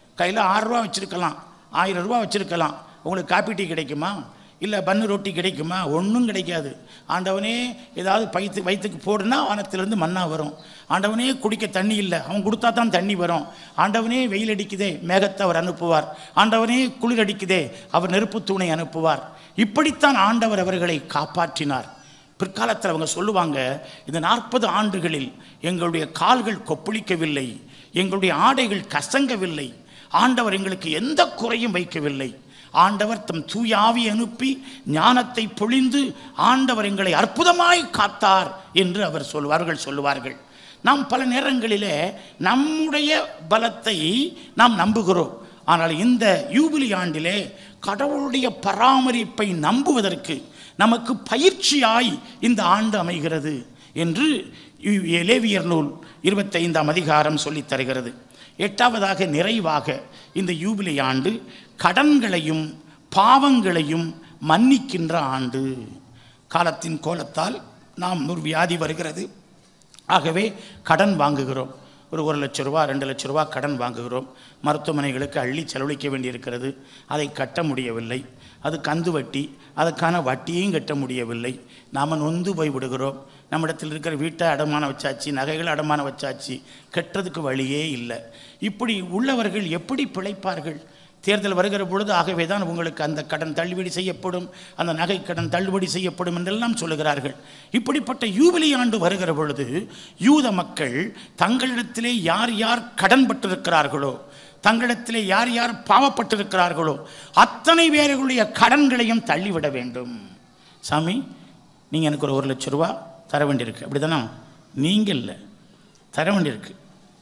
கையில் ஆறுரூவா வச்சுருக்கலாம் ஆயிரம் ரூபா வச்சுருக்கலாம் உங்களுக்கு காப்பி டீ கிடைக்குமா இல்லை பன்னு ரொட்டி கிடைக்குமா ஒன்றும் கிடைக்காது ஆண்டவனே ஏதாவது பைத்து வயிற்றுக்கு போடுனா வானத்திலிருந்து மண்ணா வரும் ஆண்டவனே குடிக்க தண்ணி இல்லை அவன் கொடுத்தா தான் தண்ணி வரும் ஆண்டவனே வெயில் அடிக்குதே மேகத்தை அவர் அனுப்புவார் ஆண்டவனே குளிர் அடிக்குதே அவர் நெருப்பு தூணை அனுப்புவார் இப்படித்தான் ஆண்டவர் அவர்களை காப்பாற்றினார் பிற்காலத்தில் அவங்க சொல்லுவாங்க இந்த நாற்பது ஆண்டுகளில் எங்களுடைய கால்கள் கொப்பளிக்கவில்லை எங்களுடைய ஆடைகள் கசங்கவில்லை ஆண்டவர் எங்களுக்கு எந்த குறையும் வைக்கவில்லை ஆண்டவர் தம் தூயாவி அனுப்பி ஞானத்தை பொழிந்து ஆண்டவர் எங்களை அற்புதமாய் காத்தார் என்று அவர் சொல்வார்கள் சொல்லுவார்கள் நாம் பல நேரங்களிலே நம்முடைய பலத்தை நாம் நம்புகிறோம் ஆனால் இந்த யூபிலி ஆண்டிலே கடவுளுடைய பராமரிப்பை நம்புவதற்கு நமக்கு பயிற்சியாய் இந்த ஆண்டு அமைகிறது என்று யு- லேவியர் நூல் இருபத்தைந்தாம் அதிகாரம் சொல்லித் தருகிறது எட்டாவதாக நிறைவாக இந்த யூபிலி ஆண்டு கடன்களையும் பாவங்களையும் மன்னிக்கின்ற ஆண்டு காலத்தின் கோலத்தால் நாம் ஒரு வியாதி வருகிறது ஆகவே கடன் வாங்குகிறோம் ஒரு ஒரு லட்ச ரூபா ரெண்டு லட்ச ரூபா கடன் வாங்குகிறோம் மருத்துவமனைகளுக்கு அள்ளி செலவழிக்க வேண்டியிருக்கிறது அதை கட்ட முடியவில்லை அது கந்து வட்டி அதுக்கான வட்டியையும் கட்ட முடியவில்லை நாம் நொந்து போய் விடுகிறோம் நம்மிடத்தில் இருக்கிற வீட்டை அடமானம் வச்சாச்சு நகைகளை அடமானம் வச்சாச்சு கட்டுறதுக்கு வழியே இல்லை இப்படி உள்ளவர்கள் எப்படி பிழைப்பார்கள் தேர்தல் வருகிற பொழுது ஆகவே தான் உங்களுக்கு அந்த கடன் தள்ளுபடி செய்யப்படும் அந்த நகை கடன் தள்ளுபடி செய்யப்படும் என்றெல்லாம் சொல்லுகிறார்கள் இப்படிப்பட்ட யூபிலி ஆண்டு வருகிற பொழுது யூத மக்கள் தங்களிடத்திலே யார் யார் கடன் பட்டிருக்கிறார்களோ தங்களிடத்திலே யார் யார் பாவப்பட்டிருக்கிறார்களோ அத்தனை பேர்களுடைய கடன்களையும் தள்ளிவிட வேண்டும் சாமி நீங்கள் எனக்கு ஒரு ஒரு லட்ச ரூபா தர வேண்டியிருக்கு அப்படி தானே நீங்கள் இல்லை தர வேண்டியிருக்கு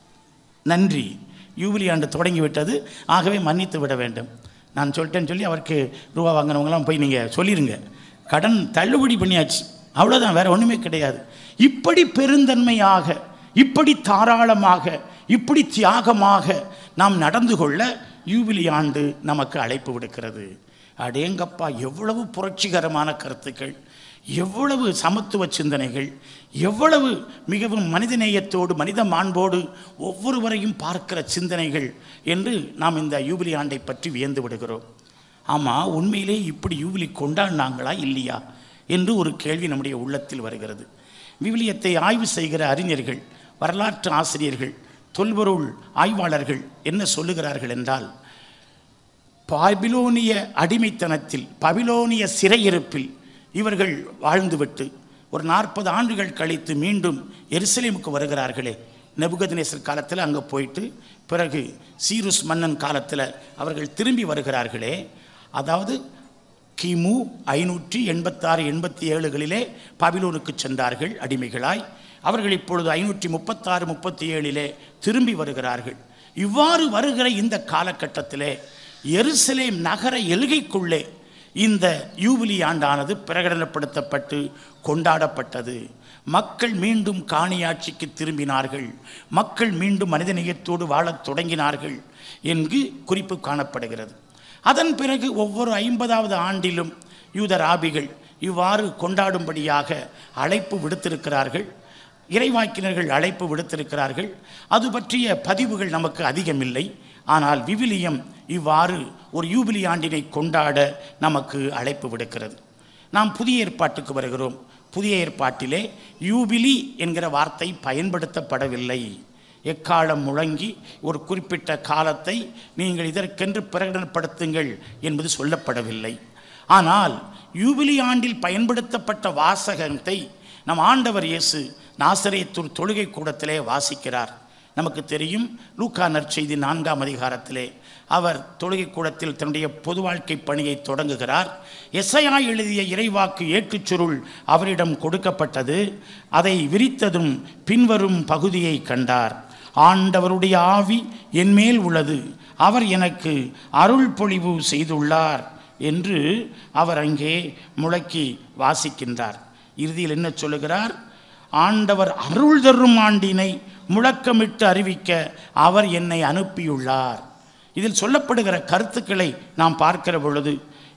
நன்றி யூபிலி ஆண்டு தொடங்கி விட்டது ஆகவே மன்னித்து விட வேண்டும் நான் சொல்லிட்டேன்னு சொல்லி அவருக்கு ரூபா வாங்கினவங்களாம் போய் நீங்கள் சொல்லிடுங்க கடன் தள்ளுபடி பண்ணியாச்சு அவ்வளோதான் வேற ஒன்றுமே கிடையாது இப்படி பெருந்தன்மையாக இப்படி தாராளமாக இப்படி தியாகமாக நாம் நடந்து கொள்ள யூபிலி ஆண்டு நமக்கு அழைப்பு விடுக்கிறது அடேங்கப்பா எவ்வளவு புரட்சிகரமான கருத்துக்கள் எவ்வளவு சமத்துவ சிந்தனைகள் எவ்வளவு மிகவும் மனிதநேயத்தோடு மனித மாண்போடு ஒவ்வொருவரையும் பார்க்கிற சிந்தனைகள் என்று நாம் இந்த யூபிலி ஆண்டை பற்றி வியந்து விடுகிறோம் ஆமாம் உண்மையிலே இப்படி யூபிலி கொண்டாடினாங்களா இல்லையா என்று ஒரு கேள்வி நம்முடைய உள்ளத்தில் வருகிறது விவிலியத்தை ஆய்வு செய்கிற அறிஞர்கள் வரலாற்று ஆசிரியர்கள் தொல்பொருள் ஆய்வாளர்கள் என்ன சொல்லுகிறார்கள் என்றால் பாபிலோனிய அடிமைத்தனத்தில் பபிலோனிய சிறையிருப்பில் இவர்கள் வாழ்ந்துவிட்டு ஒரு நாற்பது ஆண்டுகள் கழித்து மீண்டும் எருசலேமுக்கு வருகிறார்களே நெபுகத்நேசர் காலத்தில் அங்கே போயிட்டு பிறகு சீருஸ் மன்னன் காலத்தில் அவர்கள் திரும்பி வருகிறார்களே அதாவது கிமு ஐநூற்றி எண்பத்தாறு எண்பத்தி ஏழுகளிலே பபிலோனுக்கு சென்றார்கள் அடிமைகளாய் அவர்கள் இப்பொழுது ஐநூற்றி முப்பத்தாறு முப்பத்தி ஏழிலே திரும்பி வருகிறார்கள் இவ்வாறு வருகிற இந்த காலகட்டத்திலே எருசலேம் நகர எல்கைக்குள்ளே இந்த யூபிலி ஆண்டானது பிரகடனப்படுத்தப்பட்டு கொண்டாடப்பட்டது மக்கள் மீண்டும் காணியாட்சிக்கு திரும்பினார்கள் மக்கள் மீண்டும் மனிதநேயத்தோடு வாழத் தொடங்கினார்கள் என்று குறிப்பு காணப்படுகிறது அதன் பிறகு ஒவ்வொரு ஐம்பதாவது ஆண்டிலும் யூத ராபிகள் இவ்வாறு கொண்டாடும்படியாக அழைப்பு விடுத்திருக்கிறார்கள் இறைவாக்கினர்கள் அழைப்பு விடுத்திருக்கிறார்கள் அது பற்றிய பதிவுகள் நமக்கு அதிகமில்லை ஆனால் விவிலியம் இவ்வாறு ஒரு யூபிலி ஆண்டினை கொண்டாட நமக்கு அழைப்பு விடுக்கிறது நாம் புதிய ஏற்பாட்டுக்கு வருகிறோம் புதிய ஏற்பாட்டிலே யூபிலி என்கிற வார்த்தை பயன்படுத்தப்படவில்லை எக்காலம் முழங்கி ஒரு குறிப்பிட்ட காலத்தை நீங்கள் இதற்கென்று பிரகடனப்படுத்துங்கள் என்பது சொல்லப்படவில்லை ஆனால் யூபிலி ஆண்டில் பயன்படுத்தப்பட்ட வாசகத்தை நம் ஆண்டவர் இயேசு நாசரேத்தூர் தொழுகை கூடத்திலே வாசிக்கிறார் நமக்கு தெரியும் லூக்கா நற்செய்தி நான்காம் அதிகாரத்திலே அவர் தொழுகை கூடத்தில் தன்னுடைய பொது வாழ்க்கை பணியை தொடங்குகிறார் எஸ்ஐயா எழுதிய இறைவாக்கு ஏற்றுச் சுருள் அவரிடம் கொடுக்கப்பட்டது அதை விரித்ததும் பின்வரும் பகுதியை கண்டார் ஆண்டவருடைய ஆவி என்மேல் உள்ளது அவர் எனக்கு அருள் பொழிவு செய்துள்ளார் என்று அவர் அங்கே முழக்கி வாசிக்கின்றார் இறுதியில் என்ன சொல்லுகிறார் ஆண்டவர் அருள் தரும் ஆண்டினை முழக்கமிட்டு அறிவிக்க அவர் என்னை அனுப்பியுள்ளார் இதில் சொல்லப்படுகிற கருத்துக்களை நாம் பார்க்கிற பொழுது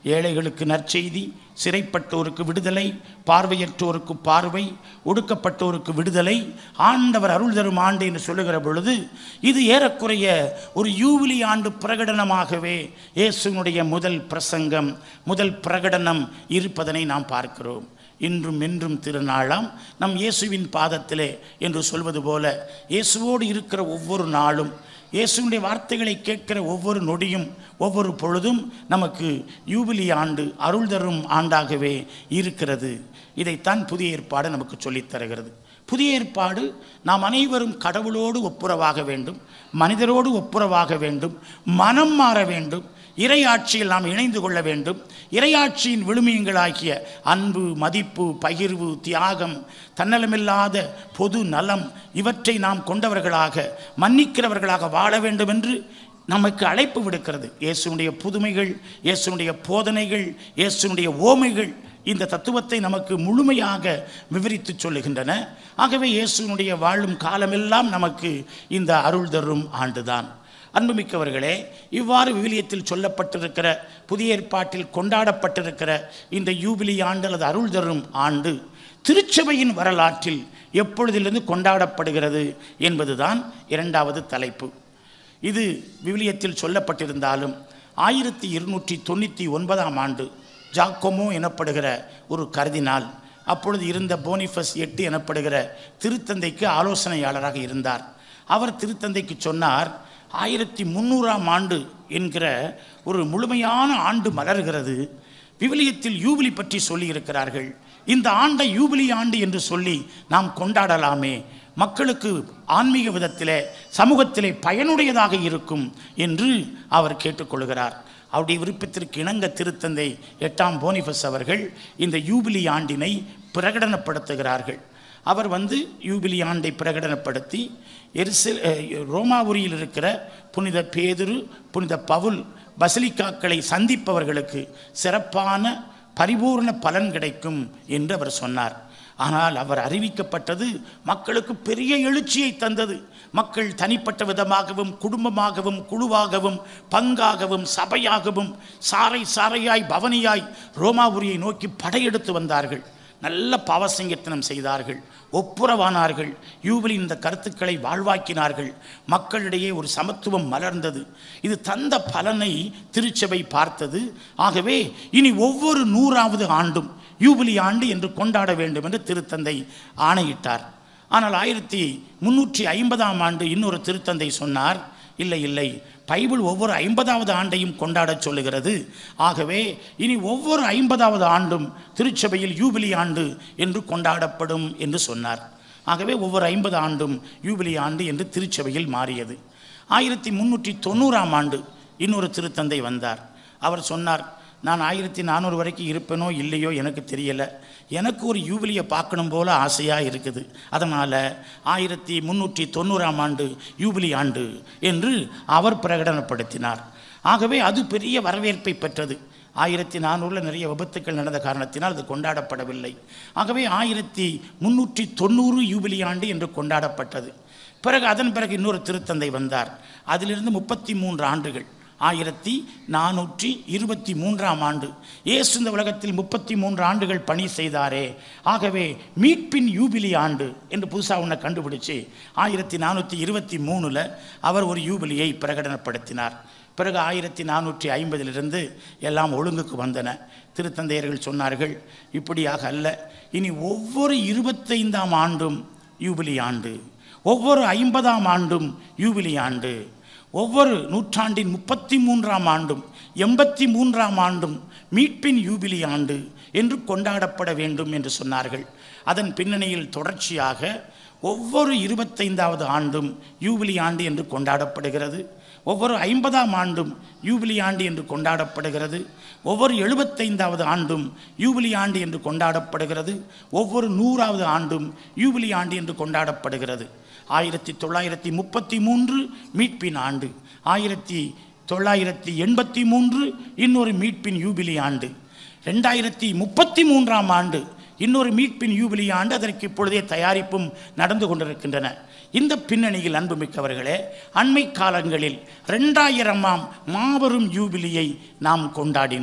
ஏழைகளுக்கு நற்செய்தி சிறைப்பட்டோருக்கு விடுதலை பார்வையற்றோருக்கு பார்வை ஒடுக்கப்பட்டோருக்கு விடுதலை ஆண்டவர் அருள் தரும் ஆண்டு என்று சொல்லுகிற பொழுது இது ஏறக்குறைய ஒரு யூபிலி ஆண்டு பிரகடனமாகவே இயேசுனுடைய முதல் பிரசங்கம் முதல் பிரகடனம் இருப்பதனை நாம் பார்க்கிறோம் இன்றும் என்றும் திருநாளாம் நம் இயேசுவின் பாதத்திலே என்று சொல்வது போல இயேசுவோடு இருக்கிற ஒவ்வொரு நாளும் இயேசுவினுடைய வார்த்தைகளை கேட்கிற ஒவ்வொரு நொடியும் ஒவ்வொரு பொழுதும் நமக்கு யூபிலி ஆண்டு அருள் தரும் ஆண்டாகவே இருக்கிறது இதைத்தான் புதிய ஏற்பாடு நமக்கு சொல்லித் தருகிறது புதிய ஏற்பாடு நாம் அனைவரும் கடவுளோடு ஒப்புரவாக வேண்டும் மனிதரோடு ஒப்புரவாக வேண்டும் மனம் மாற வேண்டும் இறையாட்சியில் நாம் இணைந்து கொள்ள வேண்டும் இறையாட்சியின் விழுமியங்களாகிய அன்பு மதிப்பு பகிர்வு தியாகம் தன்னலமில்லாத பொது நலம் இவற்றை நாம் கொண்டவர்களாக மன்னிக்கிறவர்களாக வாழ வேண்டும் என்று நமக்கு அழைப்பு விடுக்கிறது இயேசுனுடைய புதுமைகள் இயேசுனுடைய போதனைகள் இயேசுனுடைய ஓமைகள் இந்த தத்துவத்தை நமக்கு முழுமையாக விவரித்து சொல்லுகின்றன ஆகவே இயேசுனுடைய வாழும் காலமெல்லாம் நமக்கு இந்த அருள் தரும் ஆண்டுதான் அன்புமிக்கவர்களே இவ்வாறு விவிலியத்தில் சொல்லப்பட்டிருக்கிற புதிய ஏற்பாட்டில் கொண்டாடப்பட்டிருக்கிற இந்த யூபிலி ஆண்டு அல்லது அருள் தரும் ஆண்டு திருச்சபையின் வரலாற்றில் எப்பொழுதிலிருந்து கொண்டாடப்படுகிறது என்பதுதான் இரண்டாவது தலைப்பு இது விவிலியத்தில் சொல்லப்பட்டிருந்தாலும் ஆயிரத்தி இருநூற்றி தொண்ணூற்றி ஒன்பதாம் ஆண்டு ஜாக்கோமோ எனப்படுகிற ஒரு கருதினால் அப்பொழுது இருந்த போனிஃபஸ் எட்டு எனப்படுகிற திருத்தந்தைக்கு ஆலோசனையாளராக இருந்தார் அவர் திருத்தந்தைக்கு சொன்னார் ஆயிரத்தி முந்நூறாம் ஆண்டு என்கிற ஒரு முழுமையான ஆண்டு மலர்கிறது விவிலியத்தில் யூபிலி பற்றி சொல்லியிருக்கிறார்கள் இந்த ஆண்டை யூபிலி ஆண்டு என்று சொல்லி நாம் கொண்டாடலாமே மக்களுக்கு ஆன்மீக விதத்திலே சமூகத்திலே பயனுடையதாக இருக்கும் என்று அவர் கேட்டுக்கொள்கிறார் அவருடைய விருப்பத்திற்கு இணங்க திருத்தந்தை எட்டாம் போனிஃபஸ் அவர்கள் இந்த யூபிலி ஆண்டினை பிரகடனப்படுத்துகிறார்கள் அவர் வந்து யூபிலி ஆண்டை பிரகடனப்படுத்தி எரிசல் அஹ், ரோமாபுரியில் இருக்கிற புனித பேதுரு புனித பவுல் பசிலிக்காக்களை சந்திப்பவர்களுக்கு சிறப்பான பரிபூர்ண பலன் கிடைக்கும் என்று அவர் சொன்னார் ஆனால் அவர் அறிவிக்கப்பட்டது மக்களுக்கு பெரிய எழுச்சியை தந்தது மக்கள் தனிப்பட்ட விதமாகவும் குடும்பமாகவும் குழுவாகவும் பங்காகவும் சபையாகவும் சாறை சாறையாய் பவனியாய் ரோமாபுரியை நோக்கி படையெடுத்து வந்தார்கள் நல்ல பாவசங்கத்தனம் செய்தார்கள் ஒப்புரவானார்கள் யூபிலி இந்த கருத்துக்களை வாழ்வாக்கினார்கள் மக்களிடையே ஒரு சமத்துவம் மலர்ந்தது இது தந்த பலனை திருச்சபை பார்த்தது ஆகவே இனி ஒவ்வொரு நூறாவது ஆண்டும் யூபிலி ஆண்டு என்று கொண்டாட வேண்டும் என்று திருத்தந்தை ஆணையிட்டார் ஆனால் ஆயிரத்தி முன்னூற்றி ஐம்பதாம் ஆண்டு இன்னொரு திருத்தந்தை சொன்னார் இல்லை இல்லை பைபிள் ஒவ்வொரு ஐம்பதாவது ஆண்டையும் கொண்டாடச் சொல்லுகிறது ஆகவே இனி ஒவ்வொரு ஐம்பதாவது ஆண்டும் திருச்சபையில் யூபிலி ஆண்டு என்று கொண்டாடப்படும் என்று சொன்னார் ஆகவே ஒவ்வொரு ஐம்பது ஆண்டும் யூபிலி ஆண்டு என்று திருச்சபையில் மாறியது ஆயிரத்தி முன்னூற்றி தொண்ணூறாம் ஆண்டு இன்னொரு திருத்தந்தை வந்தார் அவர் சொன்னார் நான் ஆயிரத்தி நானூறு வரைக்கும் இருப்பேனோ இல்லையோ எனக்கு தெரியலை எனக்கு ஒரு யூபிலியை பார்க்கணும் போல ஆசையாக இருக்குது அதனால் ஆயிரத்தி முந்நூற்றி தொண்ணூறாம் ஆண்டு யூபிலி ஆண்டு என்று அவர் பிரகடனப்படுத்தினார் ஆகவே அது பெரிய வரவேற்பை பெற்றது ஆயிரத்தி நானூறில் நிறைய விபத்துக்கள் நடந்த காரணத்தினால் அது கொண்டாடப்படவில்லை ஆகவே ஆயிரத்தி முந்நூற்றி தொண்ணூறு யூபிலி ஆண்டு என்று கொண்டாடப்பட்டது பிறகு அதன் பிறகு இன்னொரு திருத்தந்தை வந்தார் அதிலிருந்து முப்பத்தி மூன்று ஆண்டுகள் ஆயிரத்தி நானூற்றி இருபத்தி மூன்றாம் ஆண்டு இயேசு இந்த உலகத்தில் முப்பத்தி மூன்று ஆண்டுகள் பணி செய்தாரே ஆகவே மீட்பின் யூபிலி ஆண்டு என்று புதுசாக ஒன்றை கண்டுபிடிச்சு ஆயிரத்தி நானூற்றி இருபத்தி மூணில் அவர் ஒரு யூபிலியை பிரகடனப்படுத்தினார் பிறகு ஆயிரத்தி நானூற்றி ஐம்பதிலிருந்து எல்லாம் ஒழுங்குக்கு வந்தன திருத்தந்தையர்கள் சொன்னார்கள் இப்படியாக அல்ல இனி ஒவ்வொரு இருபத்தைந்தாம் ஆண்டும் யூபிலி ஆண்டு ஒவ்வொரு ஐம்பதாம் ஆண்டும் யூபிலி ஆண்டு ஒவ்வொரு நூற்றாண்டின் முப்பத்தி மூன்றாம் ஆண்டும் எண்பத்தி மூன்றாம் ஆண்டும் மீட்பின் யூபிலி ஆண்டு என்று கொண்டாடப்பட வேண்டும் என்று சொன்னார்கள் அதன் பின்னணியில் தொடர்ச்சியாக ஒவ்வொரு இருபத்தைந்தாவது ஆண்டும் யூபிலி ஆண்டு என்று கொண்டாடப்படுகிறது ஒவ்வொரு ஐம்பதாம் ஆண்டும் யூபிலி ஆண்டு என்று கொண்டாடப்படுகிறது ஒவ்வொரு எழுபத்தைந்தாவது ஆண்டும் யூபிலி ஆண்டு என்று கொண்டாடப்படுகிறது ஒவ்வொரு நூறாவது ஆண்டும் யூபிலி ஆண்டு என்று கொண்டாடப்படுகிறது ஆயிரத்தி தொள்ளாயிரத்தி முப்பத்தி மூன்று மீட்பின் ஆண்டு ஆயிரத்தி தொள்ளாயிரத்தி எண்பத்தி மூன்று இன்னொரு மீட்பின் யூபிலி ஆண்டு ரெண்டாயிரத்தி முப்பத்தி மூன்றாம் ஆண்டு இன்னொரு மீட்பின் யூபிலி ஆண்டு அதற்கு இப்பொழுதே தயாரிப்பும் நடந்து கொண்டிருக்கின்றன இந்த பின்னணியில் அன்புமிக்கவர்களே அண்மை காலங்களில் ரெண்டாயிரமாம் மாபெரும் யூபிலியை நாம் கொண்டாடினோம்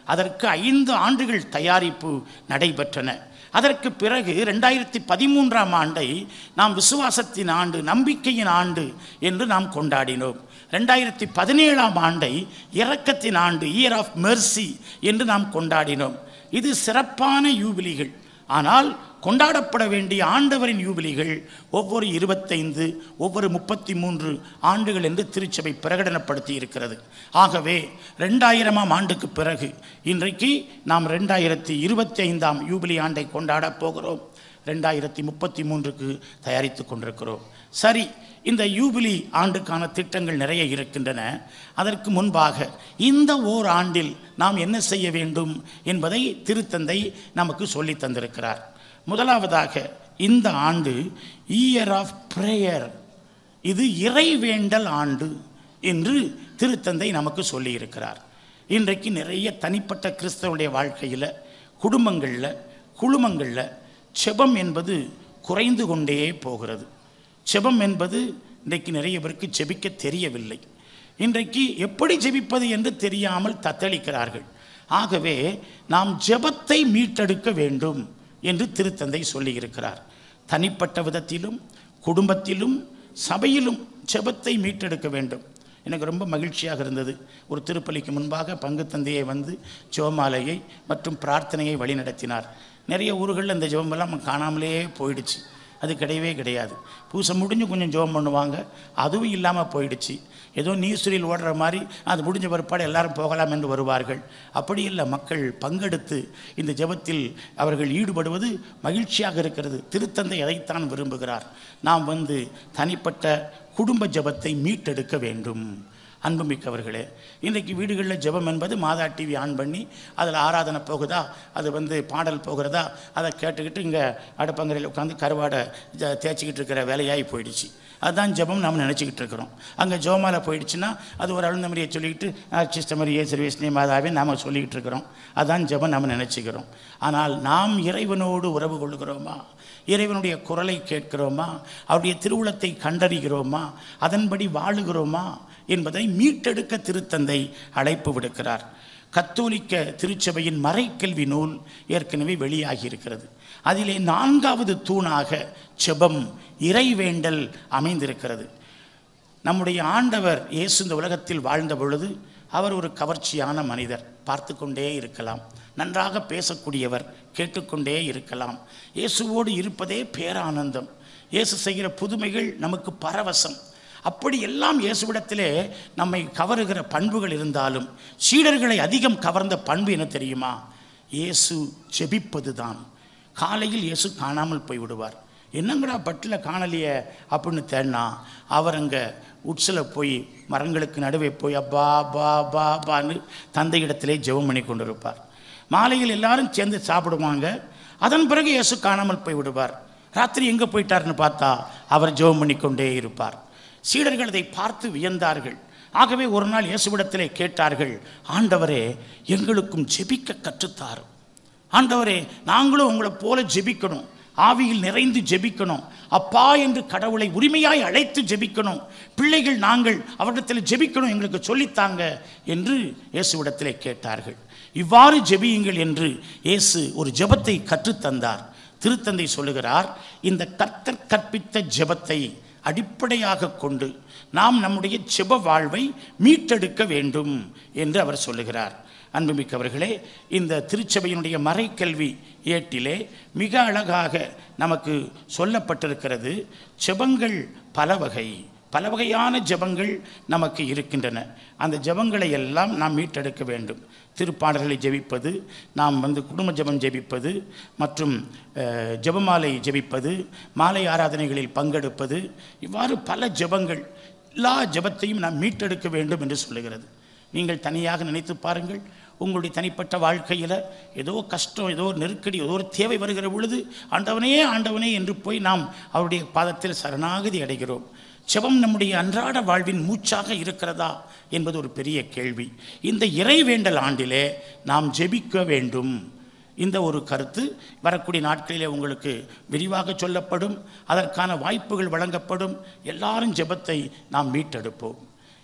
அதற்கு ஐந்து ஆண்டுகள் தயாரிப்பு நடைபெற்றன அதற்கு பிறகு ரெண்டாயிரத்தி பதிமூன்றாம் ஆண்டை நாம் விசுவாசத்தின் ஆண்டு நம்பிக்கையின் ஆண்டு என்று நாம் கொண்டாடினோம் ரெண்டாயிரத்தி பதினேழாம் ஆண்டை இரக்கத்தின் ஆண்டு இயர் ஆஃப் மெர்சி என்று நாம் கொண்டாடினோம் இது சிறப்பான யூபிலிகள் ஆனால் கொண்டாடப்பட வேண்டிய ஆண்டவரின் யூபிலிகள் ஒவ்வொரு இருபத்தைந்து ஒவ்வொரு முப்பத்தி மூன்று ஆண்டுகள் என்று திருச்சபை பிரகடனப்படுத்தி இருக்கிறது ஆகவே ரெண்டாயிரமாம் ஆண்டுக்கு பிறகு இன்றைக்கு நாம் ரெண்டாயிரத்தி இருபத்தி ஐந்தாம் யூபிலி ஆண்டை கொண்டாடப் போகிறோம் ரெண்டாயிரத்தி முப்பத்தி மூன்றுக்கு தயாரித்து கொண்டிருக்கிறோம் சரி இந்த யூபிலி ஆண்டுக்கான திட்டங்கள் நிறைய இருக்கின்றன அதற்கு முன்பாக இந்த ஓர் ஆண்டில் நாம் என்ன செய்ய வேண்டும் என்பதை திருத்தந்தை நமக்கு சொல்லி தந்திருக்கிறார் முதலாவதாக இந்த ஆண்டு இயர் ஆஃப் ப்ரேயர் இது இறைவேண்டல் ஆண்டு என்று திருத்தந்தை நமக்கு சொல்லியிருக்கிறார் இன்றைக்கு நிறைய தனிப்பட்ட கிறிஸ்தவனுடைய வாழ்க்கையில் குடும்பங்களில் குழுமங்களில் செபம் என்பது குறைந்து கொண்டே போகிறது செபம் என்பது இன்றைக்கு நிறைய பேருக்கு செபிக்க தெரியவில்லை இன்றைக்கு எப்படி ஜெபிப்பது என்று தெரியாமல் தத்தளிக்கிறார்கள் ஆகவே நாம் ஜெபத்தை மீட்டெடுக்க வேண்டும் என்று திருத்தந்தை சொல்லியிருக்கிறார் தனிப்பட்ட விதத்திலும் குடும்பத்திலும் சபையிலும் ஜெபத்தை மீட்டெடுக்க வேண்டும் எனக்கு ரொம்ப மகிழ்ச்சியாக இருந்தது ஒரு திருப்பலிக்கு முன்பாக பங்கு தந்தையை வந்து ஜெபமாலையை மற்றும் பிரார்த்தனையை வழிநடத்தினார் நிறைய ஊர்களில் இந்த ஜெபமெல்லாம் காணாமலே போயிடுச்சு அது கிடையவே கிடையாது பூசை முடிஞ்சு கொஞ்சம் ஜெபம் பண்ணுவாங்க அதுவும் இல்லாமல் போயிடுச்சு ஏதோ நீசுரில் ஓடுற மாதிரி அது முடிஞ்ச பிற்பாடு எல்லாரும் போகலாம் என்று வருவார்கள் அப்படி இல்லை மக்கள் பங்கெடுத்து இந்த ஜெபத்தில் அவர்கள் ஈடுபடுவது மகிழ்ச்சியாக இருக்கிறது திருத்தந்தை எதைத்தான் விரும்புகிறார் நாம் வந்து தனிப்பட்ட குடும்ப ஜெபத்தை மீட்டெடுக்க வேண்டும் அன்புமிக்கவர்களே இன்றைக்கு வீடுகளில் ஜெபம் என்பது மாதா டிவி ஆன் பண்ணி அதில் ஆராதனை போகுதா அது வந்து பாடல் போகிறதா அதை கேட்டுக்கிட்டு இங்கே அடுப்பங்கரையில் உட்காந்து கருவாடை ஜ- தேய்ச்சிக்கிட்டு இருக்கிற வேலையாகி போயிடுச்சு அதுதான் ஜெபம் நாம் நினச்சிக்கிட்டு இருக்கிறோம் அங்கே ஜோமால போயிடுச்சுன்னா அது ஒரு அழுந்த மாதிரியை சொல்லிக்கிட்டு சிஸ்ட மாதிரியே சர்வீஸ்னே மாதாவே நாம் சொல்லிக்கிட்டு இருக்கிறோம் அதான் ஜெபம் நாம் நினச்சிக்கிறோம் ஆனால் நாம் இறைவனோடு உறவு கொள்கிறோமா இறைவனுடைய குரலை கேட்கிறோமா அவருடைய திருவுளத்தை கண்டறிகிறோமா அதன்படி வாழுகிறோமா என்பதை மீட்டெடுக்க திருத்தந்தை அழைப்பு விடுக்கிறார் கத்தோலிக்க திருச்சபையின் மறைக்கல்வி நூல் ஏற்கனவே வெளியாகி இருக்கிறது அதிலே நான்காவது தூணாக செபம் இறைவேண்டல் அமைந்திருக்கிறது நம்முடைய ஆண்டவர் இயேசு இந்த உலகத்தில் வாழ்ந்த பொழுது அவர் ஒரு கவர்ச்சியான மனிதர் பார்த்து கொண்டே இருக்கலாம் நன்றாக பேசக்கூடியவர் கேட்டுக்கொண்டே இருக்கலாம் இயேசுவோடு இருப்பதே பேரானந்தம் இயேசு செய்கிற புதுமைகள் நமக்கு பரவசம் அப்படி எல்லாம் இயேசுவிடத்திலே நம்மை கவருகிற பண்புகள் இருந்தாலும் சீடர்களை அதிகம் கவர்ந்த பண்பு என்ன தெரியுமா இயேசு ஜெபிப்பது தான் காலையில் இயேசு காணாமல் போய் விடுவார் என்னங்கடா பட்டில் காணலையே அப்படின்னு தேடினா அவர் அங்கே உட்சில் போய் மரங்களுக்கு நடுவே போய் அப்பா பா பா பான்னு தந்தையிடத்திலே ஜெபம் பண்ணி கொண்டிருப்பார் மாலையில் எல்லாரும் சேர்ந்து சாப்பிடுவாங்க அதன் பிறகு இயேசு காணாமல் போய் விடுவார் ராத்திரி எங்கே போயிட்டாருன்னு பார்த்தா அவர் ஜெபம் பண்ணி கொண்டே இருப்பார் சீடர்கள் அதை பார்த்து வியந்தார்கள் ஆகவே ஒரு நாள் இயேசுவிடத்திலே கேட்டார்கள் ஆண்டவரே எங்களுக்கும் ஜெபிக்க கற்றுத்தாரும் ஆண்டவரே நாங்களும் உங்களை போல ஜெபிக்கணும் ஆவியில் நிறைந்து ஜெபிக்கணும் அப்பா என்று கடவுளை உரிமையாய் அழைத்து ஜெபிக்கணும் பிள்ளைகள் நாங்கள் அவரிடத்தில் ஜெபிக்கணும் எங்களுக்கு சொல்லித்தாங்க என்று இயேசுவிடத்திலே கேட்டார்கள் இவ்வாறு ஜெபியுங்கள் என்று இயேசு ஒரு ஜெபத்தை கற்றுத்தந்தார் திருத்தந்தை சொல்லுகிறார் இந்த கர்த்தர் கற்பித்த ஜெபத்தை அடிப்படையாக கொண்டு நாம் நம்முடைய ஜெப வாழ்வை மீட்டெடுக்க வேண்டும் என்று அவர் சொல்லுகிறார் அன்புமிக்கவர்களே இந்த திருச்சபையினுடைய மறைக்கல்வி ஏட்டிலே மிக அழகாக நமக்கு சொல்லப்பட்டிருக்கிறது ஜெபங்கள் பல வகை பல வகையான ஜெபங்கள் நமக்கு இருக்கின்றன அந்த ஜெபங்களை எல்லாம் நாம் மீட்டெடுக்க வேண்டும் திருப்பாடல்களை ஜெபிப்பது நாம் வந்து குடும்ப ஜெபம் ஜெபிப்பது மற்றும் அஹ், ஜெபமாலை ஜெபிப்பது மாலை ஆராதனைகளில் பங்கெடுப்பது இவ்வாறு பல ஜெபங்கள் எல்லா ஜெபத்தையும் நாம் மீட்டெடுக்க வேண்டும் என்று சொல்லுகிறது நீங்கள் தனியாக நினைத்து பாருங்கள் உங்களுடைய தனிப்பட்ட வாழ்க்கையில் ஏதோ கஷ்டம் ஏதோ ஒரு நெருக்கடி ஏதோ ஒரு தேவை வருகிற பொழுது ஆண்டவனே ஆண்டவனே என்று போய் நாம் அவருடைய பாதத்தில் சரணாகதி அடைகிறோம் செபம் நம்முடைய அன்றாட வாழ்வின் மூச்சாக இருக்கிறதா என்பது ஒரு பெரிய கேள்வி இந்த இறைவேண்டல் ஆண்டிலே நாம் ஜெபிக்க வேண்டும் இந்த ஒரு கருத்து வரக்கூடிய நாட்களிலே உங்களுக்கு விரிவாக சொல்லப்படும் அதற்கான வாய்ப்புகள் வழங்கப்படும் எல்லாரும் ஜெபத்தை நாம் மீட்டெடுப்போம்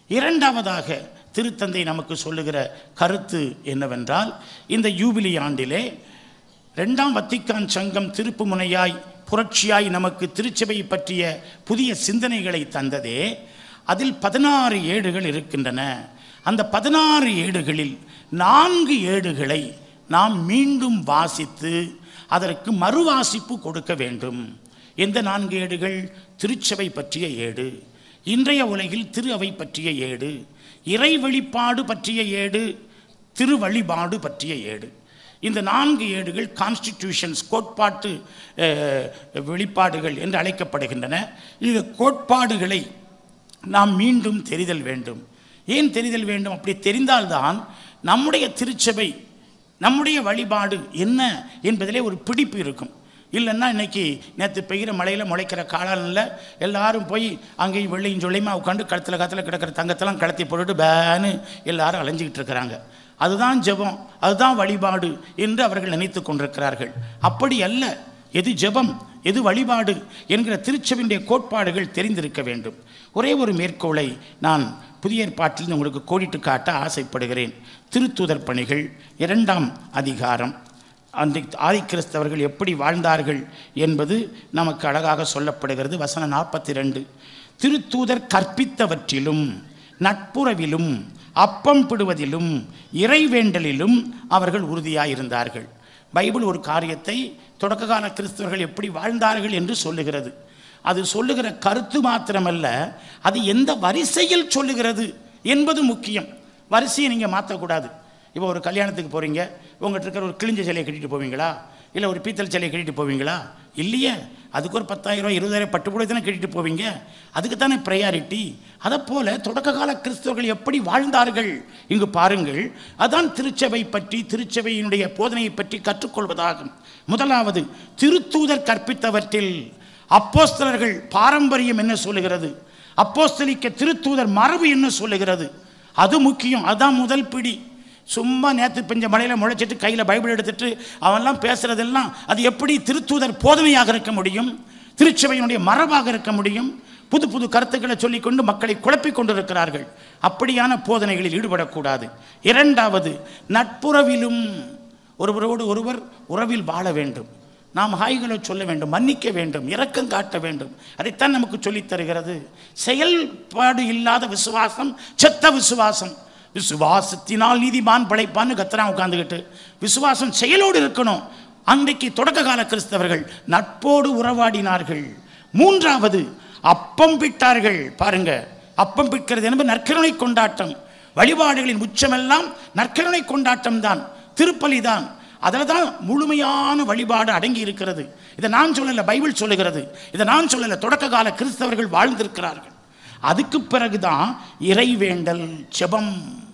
இரண்டாவதாக திருத்தந்தை நமக்கு சொல்லுகிற கருத்து என்னவென்றால் இந்த யூபிலி ஆண்டிலே ரெண்டாம் வத்திக்கான் சங்கம் திருப்பு முனையாய் புரட்சியாய் நமக்கு திருச்சபை பற்றிய புதிய சிந்தனைகளை தந்ததே அதில் பதினாறு ஏடுகள் இருக்கின்றன அந்த பதினாறு ஏடுகளில் நான்கு ஏடுகளை நாம் மீண்டும் வாசித்து அதற்கு மறுவாசிப்பு கொடுக்க வேண்டும் எந்த நான்கு ஏடுகள் திருச்சபை பற்றிய ஏடு இன்றைய உலகில் திரு அவை பற்றிய ஏடு இறை வெளிப்பாடு பற்றிய ஏடு திரு வழிபாடு பற்றிய ஏடு இந்த நான்கு ஏடுகள் கான்ஸ்டிடியூஷன்ஸ் கோட்பாட்டு அஹ், வெளிப்பாடுகள் என்று அழைக்கப்படுகின்றன இந்த கோட்பாடுகளை நாம் மீண்டும் தெரிதல் வேண்டும் ஏன் தெரிதல் வேண்டும் அப்படி தெரிந்தால்தான் நம்முடைய திருச்சபை நம்முடைய வழிபாடு என்ன என்பதிலே ஒரு பிடிப்பு இருக்கும் இல்லைன்னா இன்னைக்கு நேற்று பெய்கிற மழையில் முளைக்கிற காளானில் எல்லாரும் போய் அங்கேயும் வெள்ளையும் சொல்லியுமா உட்காந்து கழுத்தில் கத்தில் கிடக்கிற தங்கத்தெல்லாம் கலத்தி போட்டுட்டு பேன்னு எல்லாரும் அலைஞ்சிக்கிட்டு இருக்கிறாங்க அதுதான் ஜெபம் அதுதான் வழிபாடு என்று அவர்கள் நினைத்து கொண்டிருக்கிறார்கள் அப்படி அல்ல எது ஜெபம் எது வழிபாடு என்கிற திருச்சபினுடைய கோட்பாடுகள் தெரிந்திருக்க வேண்டும் ஒரே ஒரு மேற்கோளை நான் புதிய ஏற்பாட்டில் உங்களுக்கு கோடிட்டு காட்ட ஆசைப்படுகிறேன் திருத்தூதர் பணிகள் இரண்டாம் அதிகாரம் அந்த ஆதிக்கிறிஸ்தவர்கள் எப்படி வாழ்ந்தார்கள் என்பது நமக்கு அழகாக சொல்லப்படுகிறது வசனம் நாற்பத்தி ரெண்டு திருத்தூதர் கற்பித்தவற்றிலும் நட்புறவிலும் அப்பம் பிடுவதிலும் இறைவேண்டலிலும் அவர்கள் உறுதியாயிருந்தார்கள் பைபிள் ஒரு காரியத்தை தொடக்ககால கிறிஸ்தவர்கள் எப்படி வாழ்ந்தார்கள் என்று சொல்லுகிறது அது சொல்லுகிற கருத்து மாத்திரமல்ல அது எந்த வரிசையில் சொல்லுகிறது என்பது முக்கியம் வரிசையை நீங்கள் மாற்றக்கூடாது இப்போ ஒரு கல்யாணத்துக்கு போகிறீங்க உங்கள்கிட்ட இருக்கிற ஒரு கிழிஞ்ச சிலையை கட்டிட்டு போவீங்களா இல்லை ஒரு பீத்தல் சிலையை கட்டிட்டு போவீங்களா இல்லையே அதுக்கு ஒரு பத்தாயிரம் இருபதாயிரம் பட்டு கூட தானே கட்டிட்டு போவீங்க அதுக்கு தானே ப்ரையாரிட்டி அதை போல தொடக்க கால கிறிஸ்தவர்கள் எப்படி வாழ்ந்தார்கள் இங்கு பாருங்கள் அதான் திருச்சபை பற்றி திருச்சபையினுடைய போதனையை பற்றி கற்றுக்கொள்வதாகும் முதலாவது திருத்தூதர் கற்பித்தவற்றில் அப்போஸ்தலர்கள் பாரம்பரியம் என்ன சொல்லுகிறது அப்போஸ்தலிக்க திருத்தூதர் மரபு என்ன சொல்லுகிறது அது முக்கியம் அதான் முதல் பிடி சும்மா நேற்று பெஞ்ச மழையில் முளைச்சிட்டு கையில் பைபிள் எடுத்துட்டு அவன்லாம் பேசுறதெல்லாம் அது எப்படி திருத்தூதர் போதனையாக இருக்க முடியும் திருச்சபையினுடைய மரபாக இருக்க முடியும் புது புது கருத்துக்களை சொல்லிக்கொண்டு மக்களை குழப்பிக் கொண்டிருக்கிறார்கள் அப்படியான போதனைகளில் ஈடுபடக்கூடாது இரண்டாவது நட்புறவிலும் ஒருவரோடு ஒருவர் உறவில் வாழ வேண்டும் நாம் ஹாய்களை சொல்ல வேண்டும் மன்னிக்க வேண்டும் இரக்கம் காட்ட வேண்டும் அதைத்தான் நமக்கு சொல்லித் தருகிறது செயல்பாடு இல்லாத விசுவாசம் செத்த விசுவாசம் விசுவாசத்தினால் நீதிமான் பிழைப்பான்னு கத்தரான் உட்காந்துக்கிட்டு விசுவாசம் செயலோடு இருக்கணும் அன்றைக்கு தொடக்க கால கிறிஸ்தவர்கள் நட்போடு உறவாடினார்கள் மூன்றாவது அப்பம் பிட்டார்கள் பாருங்க அப்பம் பிட்கிறது என்பது நற்கருணை கொண்டாட்டம் வழிபாடுகளின் உச்சமெல்லாம் நற்கருணை கொண்டாட்டம் தான் திருப்பலி தான் அதில் தான் முழுமையான வழிபாடு அடங்கி இருக்கிறது இதை நான் சொல்லலை பைபிள் சொல்லுகிறது இதை நான் சொல்லலை தொடக்க கால கிறிஸ்தவர்கள் வாழ்ந்திருக்கிறார்கள் அதுக்கு பிறகுதான் இறைவேண்டல் செபம்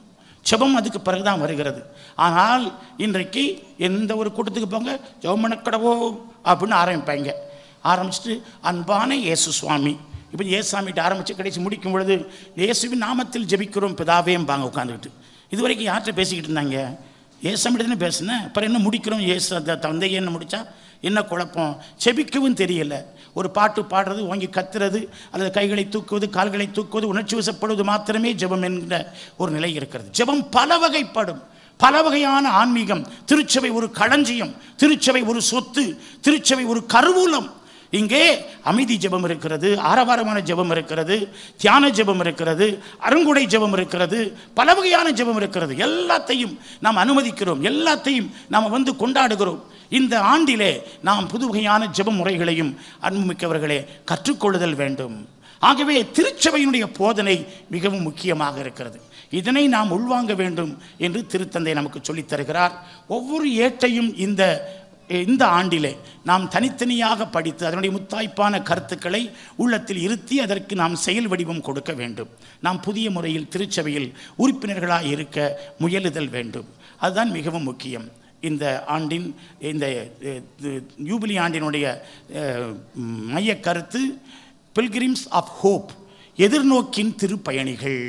செபம் அதுக்கு பிறகுதான் வருகிறது ஆனால் இன்றைக்கு எந்த ஒரு கூட்டத்துக்கு போங்க ஜெவமனக்கடவோ அப்படின்னு ஆரம்பிப்பாங்க ஆரம்பிச்சுட்டு அன்பான இயேசு சுவாமி இப்போ ஏசாமிகிட்ட ஆரம்பித்து கடைசி முடிக்கும் பொழுது இயேசுவின் நாமத்தில் ஜெபிக்கிறோம் பிதாவேம்பாங்க உட்காந்துக்கிட்டு இது வரைக்கும் யார்கிட்ட பேசிக்கிட்டு இருந்தாங்க ஏசாமிட்டு தானே பேசுனேன் அப்புறம் என்ன முடிக்கிறோம் ஏசு அந்த தந்தையே என்ன முடித்தா என்ன குழப்பம் செபிக்கவும் தெரியல ஒரு பாட்டு பாடுறது வாங்கி கத்துறது அல்லது கைகளை தூக்குவது கால்களை தூக்குவது உணர்ச்சி வசப்படுவது மாத்திரமே ஜெபம் என்கிற ஒரு நிலை இருக்கிறது ஜெபம் பல வகைப்படும் பல வகையான ஆன்மீகம் திருச்சபை ஒரு களஞ்சியம் திருச்சபை ஒரு சொத்து திருச்சபை ஒரு கருவூலம் இங்கே அமைதி ஜெபம் இருக்கிறது ஆரவாரமான ஜெபம் இருக்கிறது தியான ஜெபம் இருக்கிறது அருங்குடை ஜெபம் இருக்கிறது பல வகையான ஜெபம் இருக்கிறது எல்லாத்தையும் நாம் அனுமதிக்கிறோம் எல்லாத்தையும் நாம் வந்து கொண்டாடுகிறோம் இந்த ஆண்டிலே நாம் புது வகையான ஜெப முறைகளையும் அன்புமிக்கவர்களே கற்றுக்கொள்ளுதல் வேண்டும் ஆகவே திருச்சபையினுடைய போதனை மிகவும் முக்கியமாக இருக்கிறது இதனை நாம் உள்வாங்க வேண்டும் என்று திருத்தந்தை நமக்கு சொல்லித் தருகிறார் ஒவ்வொரு ஏட்டையும் இந்த இந்த ஆண்டிலே நாம் தனித்தனியாக படித்து அதனுடைய முத்தாய்ப்பான கருத்துக்களை உள்ளத்தில் இருத்தி அதற்கு நாம் செயல் வடிவம் கொடுக்க வேண்டும் நாம் புதிய முறையில் திருச்சபையில் உறுப்பினர்களாக இருக்க முயலுதல் வேண்டும் அதுதான் மிகவும் முக்கியம் இந்த ஆண்டின் இந்த அஹ், இது, யூபிலி ஆண்டினுடைய அஹ், மைய கருத்து பில்கிரிம்ஸ் ஆஃப் ஹோப் எதிர்நோக்கின் திருப்பயணிகள்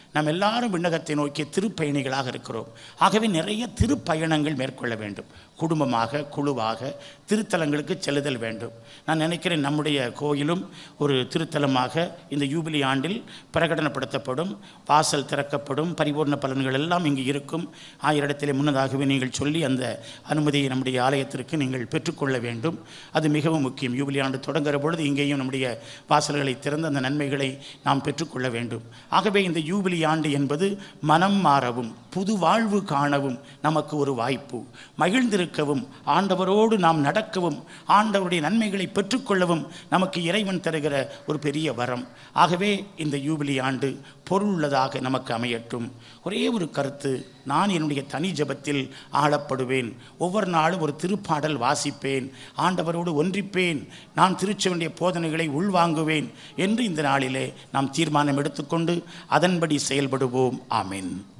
நாம் எல்லாரும் விண்ணகத்தை நோக்கிய திருப்பயணிகளாக இருக்கிறோம் ஆகவே நிறைய திருப்பயணங்கள் மேற்கொள்ள வேண்டும் குடும்பமாக குழுவாக திருத்தலங்களுக்கு செல்லுதல் வேண்டும் நான் நினைக்கிறேன் நம்முடைய கோயிலும் ஒரு திருத்தலமாக இந்த யூபிலி ஆண்டில் பிரகடனப்படுத்தப்படும் வாசல் திறக்கப்படும் பரிபூர்ண பலன்கள் எல்லாம் இங்கு இருக்கும் ஆயிரத்திலே முன்னதாகவே நீங்கள் சொல்லி அந்த அனுமதியை நம்முடைய ஆலயத்திற்கு நீங்கள் பெற்றுக்கொள்ள வேண்டும் அது மிகவும் முக்கியம் யூபிலி ஆண்டு தொடங்குகிற பொழுது இங்கேயும் நம்முடைய வாசல்களை திறந்து அந்த நன்மைகளை நாம் பெற்றுக்கொள்ள வேண்டும் ஆகவே இந்த யூபிலி ஆண்டு என்பது மனம் மாறவும் புது வாழ்வு காணவும் நமக்கு ஒரு வாய்ப்பு மகிழ்ந்திருக்கவும் ஆண்டவரோடு நாம் நடக்கவும் ஆண்டவருடைய நன்மைகளை பெற்றுக்கொள்ளவும் நமக்கு இறைவன் தருகிற ஒரு பெரிய வரம் ஆகவே இந்த யூபிலி ஆண்டு பொருளுள்ளதாக நமக்கு அமையட்டும் ஒரே ஒரு கருத்து நான் என்னுடைய தனி ஜபத்தில் ஆளப்படுவேன் ஒவ்வொரு நாளும் ஒரு திருப்பாடல் வாசிப்பேன் ஆண்டவரோடு ஒன்றிப்பேன் நான் திருச்சவனுடைய போதனைகளை உள்வாங்குவேன் என்று இந்த நாளிலே நாம் தீர்மானம் எடுத்துக்கொண்டு அதன்படி செயல்படுவோம் ஆமென்